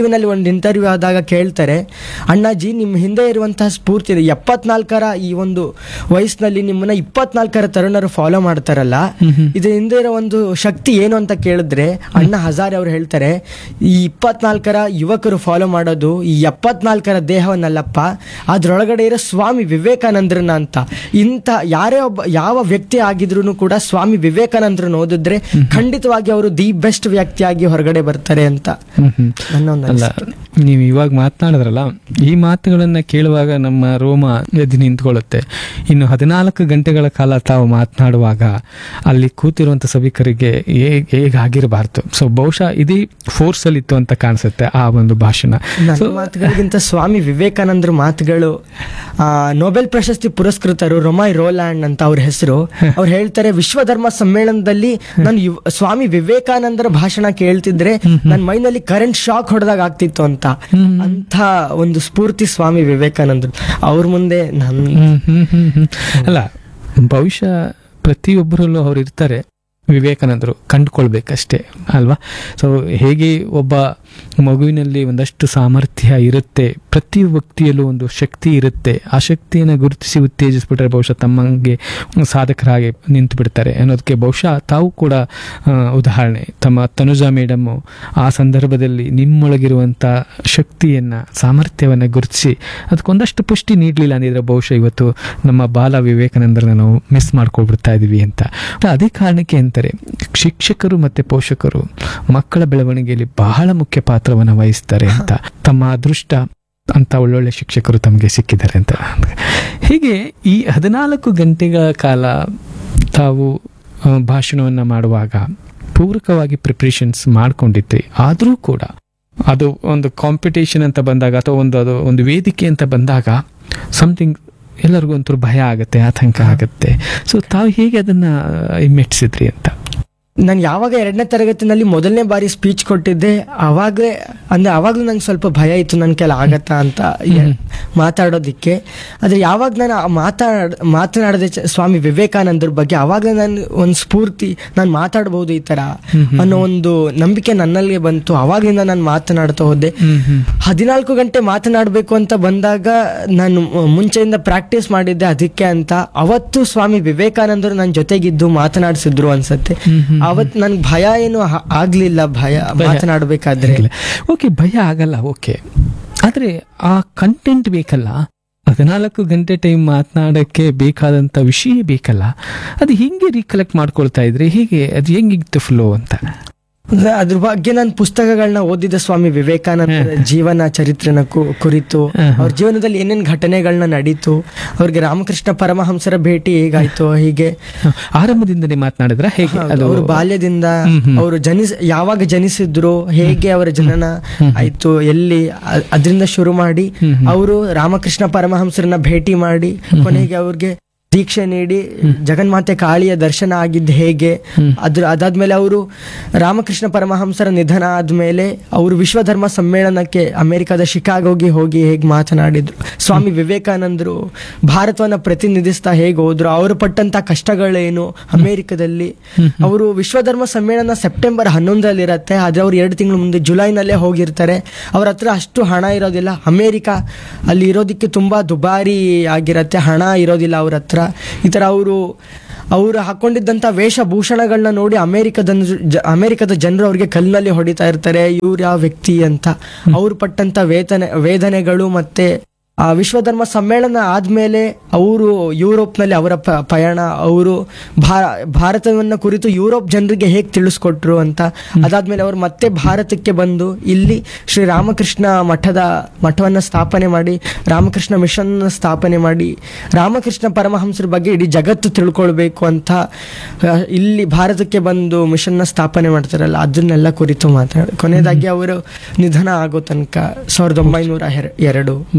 ಟಿವಿನಲ್ಲಿ ಒಂದು ಇಂಟರ್ವ್ಯೂ ಆದಾಗ ಕೇಳ್ತಾರೆ ಅಣ್ಣಾಜಿ ನಿಮ್ಮ ಹಿಂದೆ ಇರುವಂತಹ ಸ್ಫೂರ್ತಿ ಇದೆ ಎಪ್ಪತ್ನಾಲ್ಕರ ಈ ಒಂದು ವಯಸ್ಸಿನಲ್ಲಿ ನಿಮ್ಮನ್ನ ಇಪ್ಪತ್ನಾಲ್ಕರ ತರುಣರು ಫಾಲೋ ಮಾಡ್ತಾರಲ್ಲ ಇದ್ರ ಹಿಂದೆ ಇರೋ ಒಂದು ಶಕ್ತಿ ಏನು ಅಂತ ಕೇಳಿದ್ರೆ ಅಣ್ಣ ಹಜಾರೆ ಅವ್ರು ಹೇಳ್ತಾರೆ ಈ ಇಪ್ಪತ್ನಾಲ್ಕರ ಯುವಕರು ಫಾಲೋ ಮಾಡೋದು ಈ ಎಪ್ಪತ್ನಾಲ್ಕರ ದೇಹವನ್ನಲ್ಲಪ್ಪ ಅದ್ರೊಳಗಡೆ ಇರೋ ಸ್ವಾಮಿ ವಿವೇಕಾನಂದರನ್ನ ಅಂತ ಇಂಥ ಯಾರೇ ಒಬ್ಬ ಯಾವ ವ್ಯಕ್ತಿ ಆಗಿದ್ರು ಕೂಡ ಸ್ವಾಮಿ ವಿವೇಕಾನಂದರನ್ನ ಓದಿದ್ರೆ ಖಂಡಿತವಾಗಿ ಅವರು ದಿ ಬೆಸ್ಟ್ ವ್ಯಕ್ತಿಯಾಗಿ ಹೊರಗಡೆ ಬರ್ತಾರೆ ಅಂತ ಹ್ಮ್ ಹ್ಮ್. ನನ್ನ ಒಂದು ಅಲ್ಲ ನೀವು ಇವಾಗ ಮಾತನಾಡಿದ್ರಲ್ಲ ಈ ಮಾತುಗಳನ್ನ ಕೇಳುವಾಗ ನಮ್ಮ ರೋಮ ಎದ್ದು ನಿಂತ್ಕೊಳ್ಳುತ್ತೆ ಇನ್ನು ಹದಿನಾಲ್ಕು ಗಂಟೆಗಳ ಕಾಲ ತಾವು ಮಾತನಾಡುವಾಗ ಅಲ್ಲಿ ಕೂತಿರುವಂತ ಸಭಿಕರಿಗೆ ಹೇಗ್ ಹೇಗಾಗಿರಬಾರ್ದು ಸೊ ಬಹುಶಃ ಇದೇ ಫೋರ್ಸ್ ಅಲ್ಲಿ ಇತ್ತು ಅಂತ ಕಾಣಿಸುತ್ತೆ ಆ ಒಂದು ಭಾಷಣ ನನ್ನ ಸೊ ಮಾತುಗಳಿಗಿಂತ ಸ್ವಾಮಿ ವಿವೇಕಾನಂದರ ಮಾತುಗಳು ಆ, ನೊಬೆಲ್ ಪ್ರಶಸ್ತಿ ಪುರಸ್ಕೃತರು ರೊಮಾಯ್ ರೋಲ್ಯಾಂಡ್ ಅಂತ ಅವ್ರ ಹೆಸರು ಅವ್ರು ಹೇಳ್ತಾರೆ ವಿಶ್ವಧರ್ಮ ಸಮ್ಮೇಳನದಲ್ಲಿ ನಾನು ಯುವ- ಸ್ವಾಮಿ ವಿವೇಕಾನಂದರ ಭಾಷಣ ಕೇಳ್ತಿದ್ರೆ ನನ್ನ ಮೈನಲ್ಲಿ ಕರೆಂಟ್ ಶಾಕ್ ಹೊಡೆದಾಗ ಆಗ್ತಿತ್ತು ಅಂತ ಅಂತ ಒಂದು ಸ್ಫೂರ್ತಿ ಸ್ವಾಮಿ ವಿವೇಕಾನಂದರು ಅವ್ರ ಮುಂದೆ ನನ್ ಹ್ಮ್, ಹ್ಮ್, ಹ್ಮ್, ಹ್ಮ್. ಅಲ್ಲ ಬಹುಶಃ ಪ್ರತಿಯೊಬ್ಬರಲ್ಲೂ ಅವ್ರು ಇರ್ತಾರೆ ವಿವೇಕಾನಂದರು ಕಂಡುಕೊಳ್ಬೇಕಷ್ಟೇ ಅಲ್ವಾ ಸೊ ಹೇಗೆ ಒಬ್ಬ ಮಗುವಿನಲ್ಲಿ ಒಂದಷ್ಟು ಸಾಮರ್ಥ್ಯ ಇರುತ್ತೆ ಪ್ರತಿ ವ್ಯಕ್ತಿಯಲ್ಲೂ ಒಂದು ಶಕ್ತಿ ಇರುತ್ತೆ ಆ ಶಕ್ತಿಯನ್ನು ಗುರುತಿಸಿ ಉತ್ತೇಜಿಸ್ಬಿಟ್ರೆ ಬಹುಶಃ ತಮ್ಮಂಗೆ ಸಾಧಕರಾಗಿ ನಿಂತು ಬಿಡ್ತಾರೆ ಅನ್ನೋದಕ್ಕೆ ಬಹುಶಃ ತಾವು ಕೂಡ ಆ, ಉದಾಹರಣೆ ತಮ್ಮ ತನುಜಾ ಮೇಡಮ್ಮು ಆ ಸಂದರ್ಭದಲ್ಲಿ ನಿಮ್ಮೊಳಗಿರುವಂಥ ಶಕ್ತಿಯನ್ನು ಸಾಮರ್ಥ್ಯವನ್ನು ಗುರುತಿಸಿ ಅದಕ್ಕೊಂದಷ್ಟು ಪುಷ್ಟಿ ನೀಡಲಿಲ್ಲ ಅಂದಿದ್ರೆ ಬಹುಶಃ ಇವತ್ತು ನಮ್ಮ ಬಾಲ ವಿವೇಕಾನಂದರನ್ನ ನಾವು ಮಿಸ್ ಮಾಡ್ಕೊಳ್ಬಿಡ್ತಾ ಇದೀವಿ ಅಂತ ಅದೇ ಕಾರಣಕ್ಕೆ ಅಂತಾರೆ ಶಿಕ್ಷಕರು ಮತ್ತೆ ಪೋಷಕರು ಮಕ್ಕಳ ಬೆಳವಣಿಗೆಯಲ್ಲಿ ಬಹಳ ಮುಖ್ಯ ಪಾತ್ರವನ್ನು ವಹಿಸ್ತಾರೆ ಅಂತ ತಮ್ಮ ಅದೃಷ್ಟ ಅಂತ ಒಳ್ಳೊಳ್ಳೆ ಶಿಕ್ಷಕರು ತಮಗೆ ಸಿಕ್ಕಿದ್ದಾರೆ ಅಂತ ಹೀಗೆ ಈ ಹದಿನಾಲ್ಕು ಗಂಟೆಗಳ ಕಾಲ ತಾವು ಆ, ಭಾಷಣವನ್ನ ಮಾಡುವಾಗ ಪೂರಕವಾಗಿ ಪ್ರಿಪ್ರೇಷನ್ಸ್ ಮಾಡ್ಕೊಂಡಿದ್ರಿ ಆದರೂ ಕೂಡ ಅದು ಒಂದು ಕಾಂಪಿಟೇಷನ್ ಅಂತ ಬಂದಾಗ ಅಥವಾ ಒಂದು ಅದು ಒಂದು ವೇದಿಕೆ ಅಂತ ಬಂದಾಗ ಸಮಥಿಂಗ್ ಎಲ್ಲರಿಗೂ ಒಂಥರ ಭಯ ಆಗುತ್ತೆ ಆತಂಕ ಆಗುತ್ತೆ ಸೊ ತಾವು ಹೇಗೆ ಅದನ್ನ ಮೆಟ್ಟಿಸಿದ್ರಿ ಅಂತ ನಾನು ಯಾವಾಗ ಎರಡನೇ ತರಗತಿನಲ್ಲಿ ಮೊದಲನೇ ಬಾರಿ ಸ್ಪೀಚ್ ಕೊಟ್ಟಿದ್ದೆ ಅವಾಗಲೇ ಅಂದ್ರೆ ಅವಾಗಲೂ ನಂಗೆ ಸ್ವಲ್ಪ ಭಯ ಇತ್ತು ನನ್ನ ಕೆಲ ಆಗತ್ತಾ ಅಂತ ಎ- ಮಾತಾಡೋದಿಕ್ಕೆ ಆದರೆ ಯಾವಾಗ ನಾನು ಆ ಮಾತಾಡ್ ಮಾತನಾಡದೆ ಚ- ಸ್ವಾಮಿ ವಿವೇಕಾನಂದರ ಬಗ್ಗೆ ಅವಾಗಲೇ ನಾನು ಒಂದು ಸ್ಫೂರ್ತಿ ನಾನು ಮಾತಾಡ್ಬೋದು ಈ ಥರ ಅನ್ನೋ ಒಂದು ನಂಬಿಕೆ ನನ್ನಲ್ಲಿ ಬಂತು ಅವಾಗಲಿಂದ ನಾನು ಮಾತನಾಡ್ತಾ ಹೋದೆ ಹದಿನಾಲ್ಕು ಗಂಟೆ ಮಾತನಾಡಬೇಕು ಅಂತ ಬಂದಾಗ ನಾನು ಮ- ಮುಂಚೆಯಿಂದ ಪ್ರಾಕ್ಟೀಸ್ ಮಾಡಿದ್ದೆ ಅದಕ್ಕೆ ಅಂತ ಅವತ್ತು ಸ್ವಾಮಿ ವಿವೇಕಾನಂದರು ನನ್ನ ಜೊತೆಗಿದ್ದು ಮಾತನಾಡಿಸಿದ್ರು ಅನ್ಸತ್ತೆ ಅವತ್ತು ನನ್ಗೆ ಭಯ ಏನು ಆ- ಆಗ್ಲಿಲ್ಲ ಭಯ ಮಾತನಾಡಬೇಕಾದ್ರೆ ಓಕೆ ಭಯ ಆಗಲ್ಲ ಓಕೆ ಆದ್ರೆ ಆ ಕಂಟೆಂಟ್ ಬೇಕಲ್ಲ ಹದಿನಾಲ್ಕು ಗಂಟೆ ಟೈಮ್ ಮಾತನಾಡಕ್ಕೆ ಬೇಕಾದಂತ ವಿಷಯ ಬೇಕಲ್ಲ ಅದು ಹೆಂಗೆ ರೀಕಲೆಕ್ಟ್ ಮಾಡ್ಕೊಳ್ತಾ ಇದ್ರಿ ಹೇಗೆ ಅದು ಹೆಂಗಿತ್ತು ಫ್ಲೋ ಅಂತ ಅಂದ್ರೆ ಅದ್ರ ಬಗ್ಗೆ ನಾನು ಪುಸ್ತಕಗಳನ್ನ ಓದಿದ್ದೆ ಸ್ವಾಮಿ ವಿವೇಕಾನಂದರ ಜೀವನ ಚರಿತ್ರೆನ ಕು- ಕುರಿತು ಅವ್ರ ಜೀವನದಲ್ಲಿ ಏನೇನ್ ಘಟನೆಗಳನ್ನ ನಡೀತು ಅವ್ರಿಗೆ ರಾಮಕೃಷ್ಣ ಪರಮಹಂಸರ ಭೇಟಿ ಹೇಗಾಯ್ತು ಹೀಗೆ ಆರಂಭದಿಂದಲೇ ಮಾತನಾಡಿದ್ರ ಹೇಗೆ ಅದು ಅವರು ಬಾಲ್ಯದಿಂದ ಅವರು ಜನಿಸ್ ಯಾವಾಗ ಜನಿಸಿದ್ರು ಹೇಗೆ ಅವರ ಜನನ ಆಯ್ತು ಎಲ್ಲಿ ಅ- ಅದರಿಂದ ಶುರು ಮಾಡಿ ಅವರು ರಾಮಕೃಷ್ಣ ಪರಮಹಂಸರನ್ನ ಭೇಟಿ ಮಾಡಿ ಕೊನೆಗೆ ಅವ್ರಿಗೆ ದೀಕ್ಷೆ ನೀಡಿ ಜಗನ್ಮಾತೆ ಕಾಳಿಯ ದರ್ಶನ ಆಗಿದ್ದು ಹೇಗೆ ಅದ್ರ ಅದಾದ್ಮೇಲೆ ಅವರು ರಾಮಕೃಷ್ಣ ಪರಮಹಂಸರ ನಿಧನ ಆದ್ಮೇಲೆ ಅವರು ವಿಶ್ವಧರ್ಮ ಸಮ್ಮೇಳನಕ್ಕೆ ಅಮೆರಿಕದ ಶಿಕಾಗೋಗೆ ಹೋಗಿ ಹೇಗೆ ಮಾತನಾಡಿದ್ರು ಸ್ವಾಮಿ ವಿವೇಕಾನಂದರು ಭಾರತವನ್ನ ಪ್ರತಿನಿಧಿಸ್ತಾ ಹೇಗೆ ಹೋದ್ರು ಅವರು ಪಟ್ಟಂತ ಕಷ್ಟಗಳೇನು ಅಮೆರಿಕದಲ್ಲಿ ಅವರು ವಿಶ್ವಧರ್ಮ ಸಮ್ಮೇಳನ ಸೆಪ್ಟೆಂಬರ್ ಹನ್ನೊಂದರಲ್ಲಿ ಇರುತ್ತೆ ಆದ್ರೆ ಅವ್ರು ಎರಡು ತಿಂಗಳು ಮುಂದೆ ಜುಲೈನಲ್ಲೇ ಹೋಗಿರ್ತಾರೆ ಅವ್ರ ಹತ್ರ ಅಷ್ಟು ಹಣ ಇರೋದಿಲ್ಲ ಅಮೇರಿಕ ಅಲ್ಲಿ ಇರೋದಕ್ಕೆ ತುಂಬಾ ದುಬಾರಿ ಆಗಿರತ್ತೆ ಹಣ ಇರೋದಿಲ್ಲ ಅವ್ರ ಹತ್ರ ಈ ತರ ಅವರು ಅವರು ಹಾಕೊಂಡಿದ್ದಂತ ವೇಷಭೂಷಣಗಳನ್ನ ನೋಡಿ ಅಮೆರಿಕದ ಅಮೆರಿಕದ ಜನರು ಅವ್ರಿಗೆ ಕಲ್ಲಿನಲ್ಲಿ ಹೊಡಿತಾ ಇರ್ತಾರೆ ಇವ್ರು ಯಾವ ವ್ಯಕ್ತಿ ಅಂತ ಅವ್ರು ಪಟ್ಟಂತ ವೇತನೆ ವೇದನೆಗಳು ಮತ್ತೆ ಆ ವಿಶ್ವಧರ್ಮ ಸಮ್ಮೇಳನ ಆದ್ಮೇಲೆ ಅವರು ಯುರೋಪ್ನಲ್ಲಿ ಅವರ ಪ- ಪಯಣ ಅವರು ಭಾರತವನ್ನ ಕುರಿತು ಯುರೋಪ್ ಜನರಿಗೆ ಹೇಗೆ ತಿಳಿಸ್ಕೊಟ್ರು ಅಂತ ಅದಾದ್ಮೇಲೆ ಅವರು ಮತ್ತೆ ಭಾರತಕ್ಕೆ ಬಂದು ಇಲ್ಲಿ ಶ್ರೀ ರಾಮಕೃಷ್ಣ ಮಠದ ಮಠವನ್ನ ಸ್ಥಾಪನೆ ಮಾಡಿ ರಾಮಕೃಷ್ಣ ಮಿಷನ್ ಸ್ಥಾಪನೆ ಮಾಡಿ ರಾಮಕೃಷ್ಣ ಪರಮಹಂಸರ ಬಗ್ಗೆ ಇಡೀ ಜಗತ್ತು ತಿಳ್ಕೊಳ್ಬೇಕು ಅಂತ ಆ, ಇಲ್ಲಿ ಭಾರತಕ್ಕೆ ಬಂದು ಮಿಷನ್ನ ಸ್ಥಾಪನೆ ಮಾಡ್ತಾರಲ್ಲ ಅದನ್ನೆಲ್ಲ ಕುರಿತು ಮಾತಾಡ ಕೊನೆಯದಾಗಿ ಅವರು ನಿಧನ ಆಗೋ ತನಕ ಸಾವಿರದ ಒಂಬೈನೂರ ಹೆರ- ಎರಡು ಬಹುಶಃ ನಾವು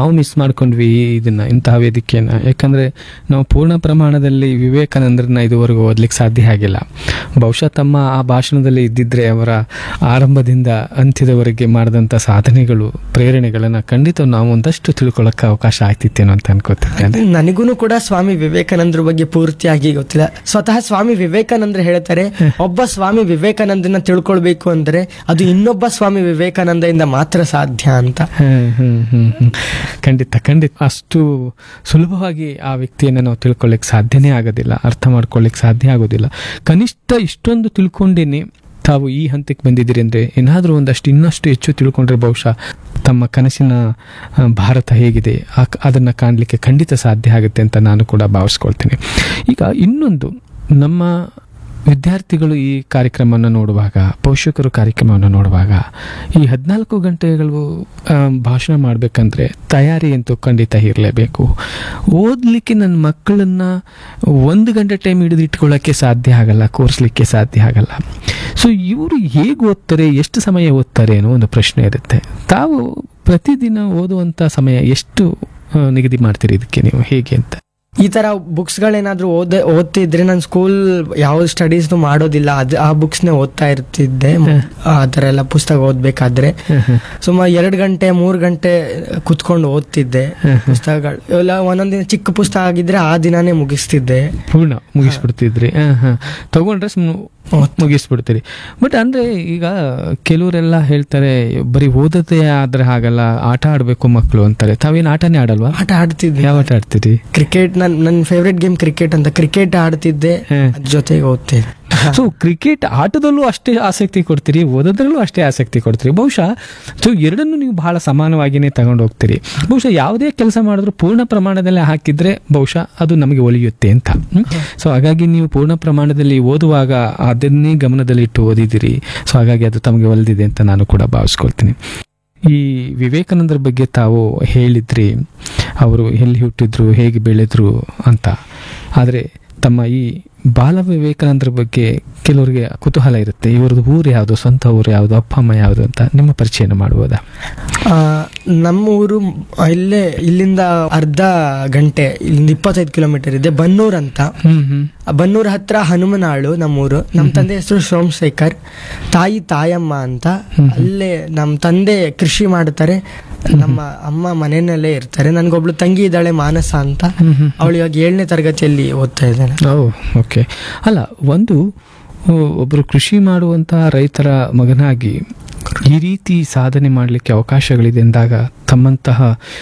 ನಾವು ಮಿಸ್ ಮಾಡ್ಕೊಂಡ್ವಿ ಇದನ್ನ ಇಂತಹ ವೇದಿಕೆಯನ್ನ ಯಾಕಂದ್ರೆ ನಾವು ಪೂರ್ಣ ಪ್ರಮಾಣದಲ್ಲಿ ವಿವೇಕಾನಂದರನ್ನ ಇದುವರೆಗೂ ಓದ್ಲಿಕ್ಕೆ ಸಾಧ್ಯ ಆಗಿಲ್ಲ ಬಹುಶಃ ತಮ್ಮ ಆ ಭಾಷಣದಲ್ಲಿ ಇದ್ದಿದ್ರೆ ಅವರ ಆರಂಭದಿಂದ ಅಂತ್ಯದವರೆಗೆ ಮಾಡಿದಂಥ ಸಾಧನೆಗಳು ಪ್ರೇರಣೆಗಳನ್ನ ಖಂಡಿತ ನಾವು ಒಂದಷ್ಟು ತಿಳ್ಕೊಳ್ಳೋಕೆ ಅವಕಾಶ ಆಯ್ತಿತ್ತೇನೋ ಅಂತ ಅನ್ಕೋತಿದ್ದೇನೆ ನನಗೂ ಕೂಡ ಸ್ವಾಮಿ ವಿವೇಕಾನಂದ್ರ ಬಗ್ಗೆ ಪೂರ್ತಿಯಾಗಿ ಗೊತ್ತಿಲ್ಲ ಸ್ವತಃ ಸ್ವಾಮಿ ವಿವೇಕಾನಂದ್ರ ಹೇಳ್ತಾರೆ ಒಬ್ಬ ಸ್ವಾಮಿ ವಿವೇಕಾನಂದನ ತಿಳ್ಕೊಳ್ಬೇಕು ಅಂದ್ರೆ ಅದು ಇನ್ನೊಬ್ಬ ಸ್ವಾಮಿ ವಿವೇಕಾನಂದದಿಂದ ಮಾತ್ರ ಸಾಧ್ಯ ಅಂತ ಹ್ಮ್, ಹ್ಮ್, ಹ್ಮ್, ಹ್ಮ್. ಖಂಡಿತ ಖಂಡಿತ ಅಷ್ಟು ಸುಲಭವಾಗಿ ಆ ವ್ಯಕ್ತಿಯನ್ನು ನಾವು ತಿಳ್ಕೊಳ್ಳಿಕ್ಕೆ ಸಾಧ್ಯನೇ ಆಗೋದಿಲ್ಲ ಅರ್ಥ ಮಾಡ್ಕೊಳ್ಳಿಕ್ಕೆ ಸಾಧ್ಯ ಆಗೋದಿಲ್ಲ ಕನಿಷ್ಠ ಇಷ್ಟೊಂದು ತಿಳ್ಕೊಂಡೇನೆ ತಾವು ಈ ಹಂತಕ್ಕೆ ಬಂದಿದ್ದೀರಿ ಅಂದರೆ ಏನಾದರೂ ಒಂದಷ್ಟು ಇನ್ನಷ್ಟು ಹೆಚ್ಚು ತಿಳ್ಕೊಂಡ್ರೆ ಬಹುಶಃ ತಮ್ಮ ಕನಸಿನ ಆ, ಭಾರತ ಹೇಗಿದೆ ಆ- ಅದನ್ನ ಕಾಣಲಿಕ್ಕೆ ಖಂಡಿತ ಸಾಧ್ಯ ಆಗುತ್ತೆ ಅಂತ ನಾನು ಕೂಡ ಭಾವಿಸ್ಕೊಳ್ತೀನಿ ಈಗ ಇನ್ನೊಂದು ನಮ್ಮ ವಿದ್ಯಾರ್ಥಿಗಳು ಈ ಕಾರ್ಯಕ್ರಮವನ್ನು ನೋಡುವಾಗ ಪೋಷಕರು ಕಾರ್ಯಕ್ರಮವನ್ನು ನೋಡುವಾಗ ಈ ಹದಿನಾಲ್ಕು ಗಂಟೆಗಳು ಆ, ಭಾಷಣ ಮಾಡಬೇಕಂದ್ರೆ ತಯಾರಿ ಅಂತೂ ಖಂಡಿತ ಇರಲೇಬೇಕು ಓದಲಿಕ್ಕೆ ನನ್ನ ಮಕ್ಕಳನ್ನ ಒಂದು ಗಂಟೆ ಟೈಮ್ ಹಿಡಿದು ಇಟ್ಕೊಳ್ಳೋಕ್ಕೆ ಸಾಧ್ಯ ಆಗಲ್ಲ ಕೂರಿಸ್ಲಿಕ್ಕೆ ಸಾಧ್ಯ ಆಗಲ್ಲ ಸೊ ಇವರು ಹೇಗೆ ಓದ್ತಾರೆ ಎಷ್ಟು ಸಮಯ ಓದ್ತಾರೆ ಅನ್ನೋ ಒಂದು ಪ್ರಶ್ನೆ ಇರುತ್ತೆ ತಾವು ಪ್ರತಿದಿನ ಓದುವಂಥ ಸಮಯ ಎಷ್ಟು ಆ, ನಿಗದಿ ಮಾಡ್ತೀರಿ ಇದಕ್ಕೆ ನೀವು ಹೇಗೆ ಅಂತ ಈ ತರ ಬುಕ್ಸ್ ಗಳೇನಾದ್ರೂ ಓದ ಓದ್ತಿದ್ರೆ ನಾನು ಸ್ಕೂಲ್ ಯಾವ ಸ್ಟಡೀಸ್ ಮಾಡೋದಿಲ್ಲ ಅದು ಆ ಬುಕ್ಸ್ನೇ ಓದ್ತಾ ಇರ್ತಿದ್ದೆ ಆ ತರ ಎಲ್ಲ ಪುಸ್ತಕ ಓದ್ಬೇಕಾದ್ರೆ ಸುಮಾರು ಎರಡು ಗಂಟೆ ಮೂರು ಗಂಟೆ ಕುತ್ಕೊಂಡು ಓದ್ತಿದ್ದೆ ಪುಸ್ತಕಗಳು ಎಲ್ಲ ಒಂದೊಂದಿನ ಚಿಕ್ಕ ಪುಸ್ತಕ ಆಗಿದ್ರೆ ಆ ದಿನಾನೇ ಮುಗಿಸ್ತಿದ್ದೆ ಪೂರ್ಣ ಮುಗಿಸ್ಬಿಡ್ತಿದ್ರಿ ಹಾ ಹಾ ತಗೊಂಡ್ರೆ ಸುಮ್ಮನೆ ಮುಗಿಸ್ಬಿಡ್ತೀರಿ ಬಟ್ ಅಂದ್ರೆ ಈಗ ಕೆಲವರೆಲ್ಲ ಹೇಳ್ತಾರೆ ಬರೀ ಓದೋದೇ ಆದ್ರೆ ಹಾಗಲ್ಲ ಆಟ ಆಡ್ಬೇಕು ಮಕ್ಕಳು ಅಂತಾರೆ ತಾವೇನು ಆಟನೇ ಆಡಲ್ವಾ ಆಟ ಆಡ್ತಿದ್ದೆ ಯಾವ ಆಟ ಆಡ್ತೀರಿ ಕ್ರಿಕೆಟ್ ನನ್ ನನ್ನ ಫೇವ್ರೆಟ್ ಗೇಮ್ ಕ್ರಿಕೆಟ್ ಅಂತ ಕ್ರಿಕೆಟ್ ಆಡ್ತಿದ್ದೆ ಹ್ಮ್. ಅದ್ರ ಜೊತೆಗೆ ಓದ್ತಿದ್ದೆ ಸೊ ಕ್ರಿಕೆಟ್ ಆಟದಲ್ಲೂ ಅಷ್ಟೇ ಆಸಕ್ತಿ ಕೊಡ್ತೀರಿ ಓದೋದ್ರಲ್ಲೂ ಅಷ್ಟೇ ಆಸಕ್ತಿ ಕೊಡ್ತೀರಿ ಬಹುಶಃ ಸೊ ಎರಡನ್ನೂ ನೀವು ಬಹಳ ಸಮಾನವಾಗಿಯೇ ತಗೊಂಡು ಹೋಗ್ತೀರಿ ಬಹುಶಃ ಯಾವುದೇ ಕೆಲಸ ಮಾಡಿದ್ರು ಪೂರ್ಣ ಪ್ರಮಾಣದಲ್ಲಿ ಹಾಕಿದ್ರೆ ಬಹುಶಃ ಅದು ನಮಗೆ ಒಲಿಯುತ್ತೆ ಅಂತ ಸೊ ಹಾಗಾಗಿ ನೀವು ಪೂರ್ಣ ಪ್ರಮಾಣದಲ್ಲಿ ಓದುವಾಗ ಅದನ್ನೇ ಗಮನದಲ್ಲಿಟ್ಟು ಓದಿದಿರಿ ಸೊ ಹಾಗಾಗಿ ಅದು ತಮಗೆ ಒಲಿದಿದೆ ಅಂತ ನಾನು ಕೂಡ ಭಾವಿಸ್ಕೊಳ್ತೀನಿ ಈ ವಿವೇಕಾನಂದರ ಬಗ್ಗೆ ತಾವು ಹೇಳಿದ್ರಿ ಅವರು ಎಲ್ಲಿ ಹುಟ್ಟಿದ್ರು ಹೇಗೆ ಬೆಳೆದ್ರು ಅಂತ ಆದರೆ ತಮ್ಮ ಈ ಬಾಲ ವಿವೇಕಾನಂದರ ಬಗ್ಗೆ ಕೆಲವರಿಗೆ ಕುತೂಹಲ ಇರುತ್ತೆ ಇವ್ರದ್ದು ಊರು ಯಾವುದು ಸ್ವಂತ ಊರು ಯಾವುದು ಅಪ್ಪ ಅಮ್ಮ ಯಾವುದು ಅಂತ ನಿಮ್ಮ ಪರಿಚಯನ ಮಾಡ್ಬೋದಾ ಆ, ನಮ್ಮ ಊರು ಇಲ್ಲೇ ಇಲ್ಲಿಂದ ಅರ್ಧ ಗಂಟೆ ಇಲ್ಲಿಂದ ಇಪ್ಪತ್ತೈದು ಕಿಲೋಮೀಟರ್ ಇದೆ ಬನ್ನೂರ್ ಅಂತ ಹ್ಮ್ ಹ್ಮ್ ಆ ಬನ್ನೂರ್ ಹತ್ರ ಹನುಮನಾಳು ನಮ್ಮೂರು ನಮ್ಮ ತಂದೆ ಹೆಸರು ಸೋಮಶೇಖರ್ ತಾಯಿ ತಾಯಮ್ಮ ಅಂತ ಅಲ್ಲೇ ನಮ್ಮ ತಂದೆ ಕೃಷಿ ಮಾಡ್ತಾರೆ ನಮ್ಮ ಅಮ್ಮ ಮನೆಯಲ್ಲೇ ಇರ್ತಾರೆ ನನ್ಗೊಬ್ಳು ತಂಗಿ ಇದ್ದಾಳೆ ಮಾನಸ ಅಂತ ಹ್ಮ್ ಹ್ಮ್ ಅವಳು ಇವಾಗ ಏಳನೇ ತರಗತಿಯಲ್ಲಿ ಓದ್ತಾ ಇದ್ದಾಳೆ ಓ ಓಕೆ ಅಲ್ಲ ಒಂದು ಓ, ಒಬ್ಬರು ಕೃಷಿ ಮಾಡುವಂತಹ ರೈತರ ಮಗನಾಗಿ ಈ ರೀತಿ ಸಾಧನೆ ಮಾಡಲಿಕ್ಕೆ ಅವಕಾಶಗಳಿದೆ ಎಂದಾಗ ತಮ್ಮಂತಹ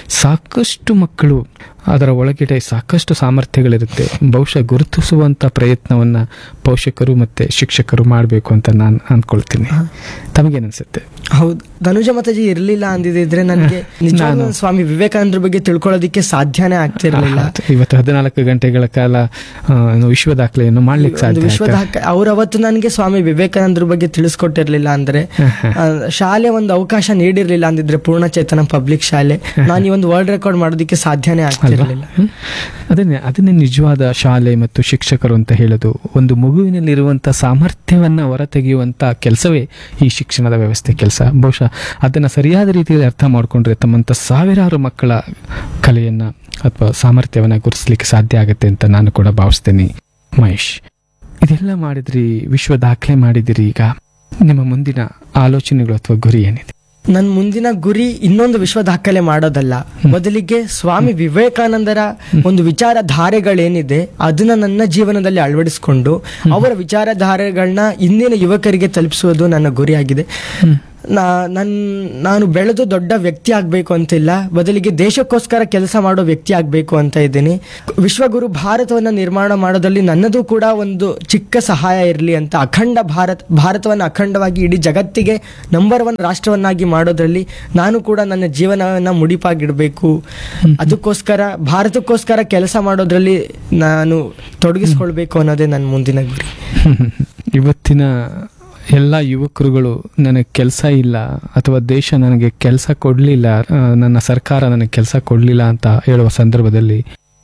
ಸಾಕಷ್ಟು ಮಕ್ಕಳು ಅದರ ಒಳಗಡೆ ಸಾಕಷ್ಟು ಸಾಮರ್ಥ್ಯಗಳಿರುತ್ತೆ ಬಹುಶಃ ಗುರುತಿಸುವಂಥ ಪ್ರಯತ್ನವನ್ನ ಪೋಷಕರು ಮತ್ತೆ ಶಿಕ್ಷಕರು ಮಾಡಬೇಕು ಅಂತ ನಾನು ಅಂದ್ಕೊಳ್ತೀನಿ ತಮಗೇನನ್ಸುತ್ತೆ ಹೌದು ಧನುಜ ಮಾತಾಜಿ ಇರ್ಲಿಲ್ಲ ಅಂದಿದ್ರೆ ನನಗೆ ನಿಜವಾಗ್ಲೂ ಸ್ವಾಮಿ ವಿವೇಕಾನಂದ್ರ ಬಗ್ಗೆ ತಿಳ್ಕೊಳ್ಳೋದಿಕ್ಕೆ ಸಾಧ್ಯನೇ ಆಗ್ತಿರ್ಲಿಲ್ಲ ಹೌದು. ಇವತ್ತು ಹದಿನಾಲ್ಕು ಗಂಟೆಗಳ ಕಾಲ ಆ, ಏನು ವಿಶ್ವ ದಾಖಲೆಯನ್ನು ಮಾಡ್ಲಿಕ್ಕೆ ಒಂದು ಸಾಧ್ಯ ವಿಶ್ವದ ಆಯ್ತಾ? ಹಕ್ಕ ಅವ್ರು ಅವತ್ತು ನನಗೆ ಸ್ವಾಮಿ ವಿವೇಕಾನಂದ್ರ ಬಗ್ಗೆ ತಿಳಿಸ್ಕೊಟ್ಟಿರ್ಲಿಲ್ಲ ಅಂದ್ರೆ ಆ, ಶಾಲೆ ಒಂದು ಅವಕಾಶ ನೀಡಿರ್ಲಿಲ್ಲ ಅಂದಿದ್ರೆ ಪೂರ್ಣಚೇತನ ಪಬ್ಲಿಕ್ ಶಾಲೆ ನಾನು ಈ ಒಂದು ವರ್ಲ್ಡ್ ರೆಕಾರ್ಡ್ ಮಾಡೋದಕ್ಕೆ ಸಾಧ್ಯನೇ ಆಗ್ತಿರ್ಲಿಲ್ಲ ಹ್ಮ್. ಅದನ್ನೇ ಅದನ್ನೇ ನಿಜವಾದ ಶಾಲೆ ಮತ್ತು ಶಿಕ್ಷಕರು ಅಂತ ಹೇಳೋದು ಒಂದು ಮಗುವಿನಲ್ಲಿರುವಂಥ ಸಾಮರ್ಥ್ಯವನ್ನ ಹೊರತೆಗೆಯುವಂಥ ಕೆಲಸವೇ ಈ ಶಿಕ್ಷಣದ ವ್ಯವಸ್ಥೆ ಕೆಲಸ ಬಹುಶಃ ಅದನ್ನು ಸರಿಯಾದ ರೀತಿಯಲ್ಲಿ ಅರ್ಥ ಮಾಡಿಕೊಂಡ್ರೆ ತಮ್ಮಂಥ ಸಾವಿರಾರು ಮಕ್ಕಳ ಕಲೆಯನ್ನ ಅಥವಾ ಸಾಮರ್ಥ್ಯವನ್ನ ಗುರುತಿಸ್ಲಿಕ್ಕೆ ಸಾಧ್ಯ ಆಗುತ್ತೆ ಅಂತ ನಾನು ಕೂಡ ಭಾವಿಸ್ತೇನೆ ಮಹೇಶ್ ಇದೆಲ್ಲ ಮಾಡಿದ್ರಿ ವಿಶ್ವ ದಾಖಲೆ ಮಾಡಿದಿರಿ ಈಗ ನಿಮ್ಮ ಮುಂದಿನ ಆಲೋಚನೆಗಳು ಅಥವಾ ಗುರಿ ಏನಿದೆ ನನ್ನ ಮುಂದಿನ ಗುರಿ ಇನ್ನೊಂದು ವಿಶ್ವ ದಾಖಲೆ ಮಾಡೋದಲ್ಲ ಮೊದಲಿಗೆ ಸ್ವಾಮಿ ವಿವೇಕಾನಂದರ ಒಂದು ವಿಚಾರಧಾರೆಗಳೇನಿದೆ ಅದನ್ನ ನನ್ನ ಜೀವನದಲ್ಲಿ ಅಳವಡಿಸಿಕೊಂಡು ಅವರ ವಿಚಾರಧಾರೆಗಳನ್ನ ಇಂದಿನ ಯುವಕರಿಗೆ ತಲುಪಿಸುವುದು ನನ್ನ ಗುರಿಯಾಗಿದೆ ನಾ ನನ್ ನಾನು ಬೆಳೆದು ದೊಡ್ಡ ವ್ಯಕ್ತಿ ಆಗ್ಬೇಕು ಅಂತಿಲ್ಲ ಬದಲಿಗೆ ದೇಶಕ್ಕೋಸ್ಕರ ಕೆಲಸ ಮಾಡೋ ವ್ಯಕ್ತಿ ಆಗ್ಬೇಕು ಅಂತ ಇದ್ದೀನಿ ವಿಶ್ವಗುರು ಭಾರತವನ್ನ ನಿರ್ಮಾಣ ಮಾಡೋದ್ರಲ್ಲಿ ನನ್ನದು ಕೂಡ ಒಂದು ಚಿಕ್ಕ ಸಹಾಯ ಇರಲಿ ಅಂತ ಅಖಂಡ ಭಾರತ್ ಭಾರತವನ್ನು ಅಖಂಡವಾಗಿ ಇಡೀ ಜಗತ್ತಿಗೆ ನಂಬರ್ ಒನ್ ರಾಷ್ಟ್ರವನ್ನಾಗಿ ಮಾಡೋದ್ರಲ್ಲಿ ನಾನು ಕೂಡ ನನ್ನ ಜೀವನವನ್ನ ಮುಡಿಪಾಗಿಡಬೇಕು ಅದಕ್ಕೋಸ್ಕರ ಭಾರತಕ್ಕೋಸ್ಕರ ಕೆಲಸ ಮಾಡೋದ್ರಲ್ಲಿ ನಾನು ತೊಡಗಿಸ್ಕೊಳ್ಬೇಕು ಅನ್ನೋದೇ ನನ್ನ ಮುಂದಿನ ಗುರಿ ಇವತ್ತಿನ ಎಲ್ಲ ಯುವಕರುಗಳು ನನಗೆ ಕೆಲಸ ಇಲ್ಲ ಅಥವಾ ದೇಶ ನನಗೆ ಕೆಲಸ ಕೊಡಲಿಲ್ಲ ನನ್ನ ಸರ್ಕಾರ ನನಗೆ ಕೆಲಸ ಕೊಡಲಿಲ್ಲ ಅಂತ ಹೇಳುವ ಸಂದರ್ಭದಲ್ಲಿ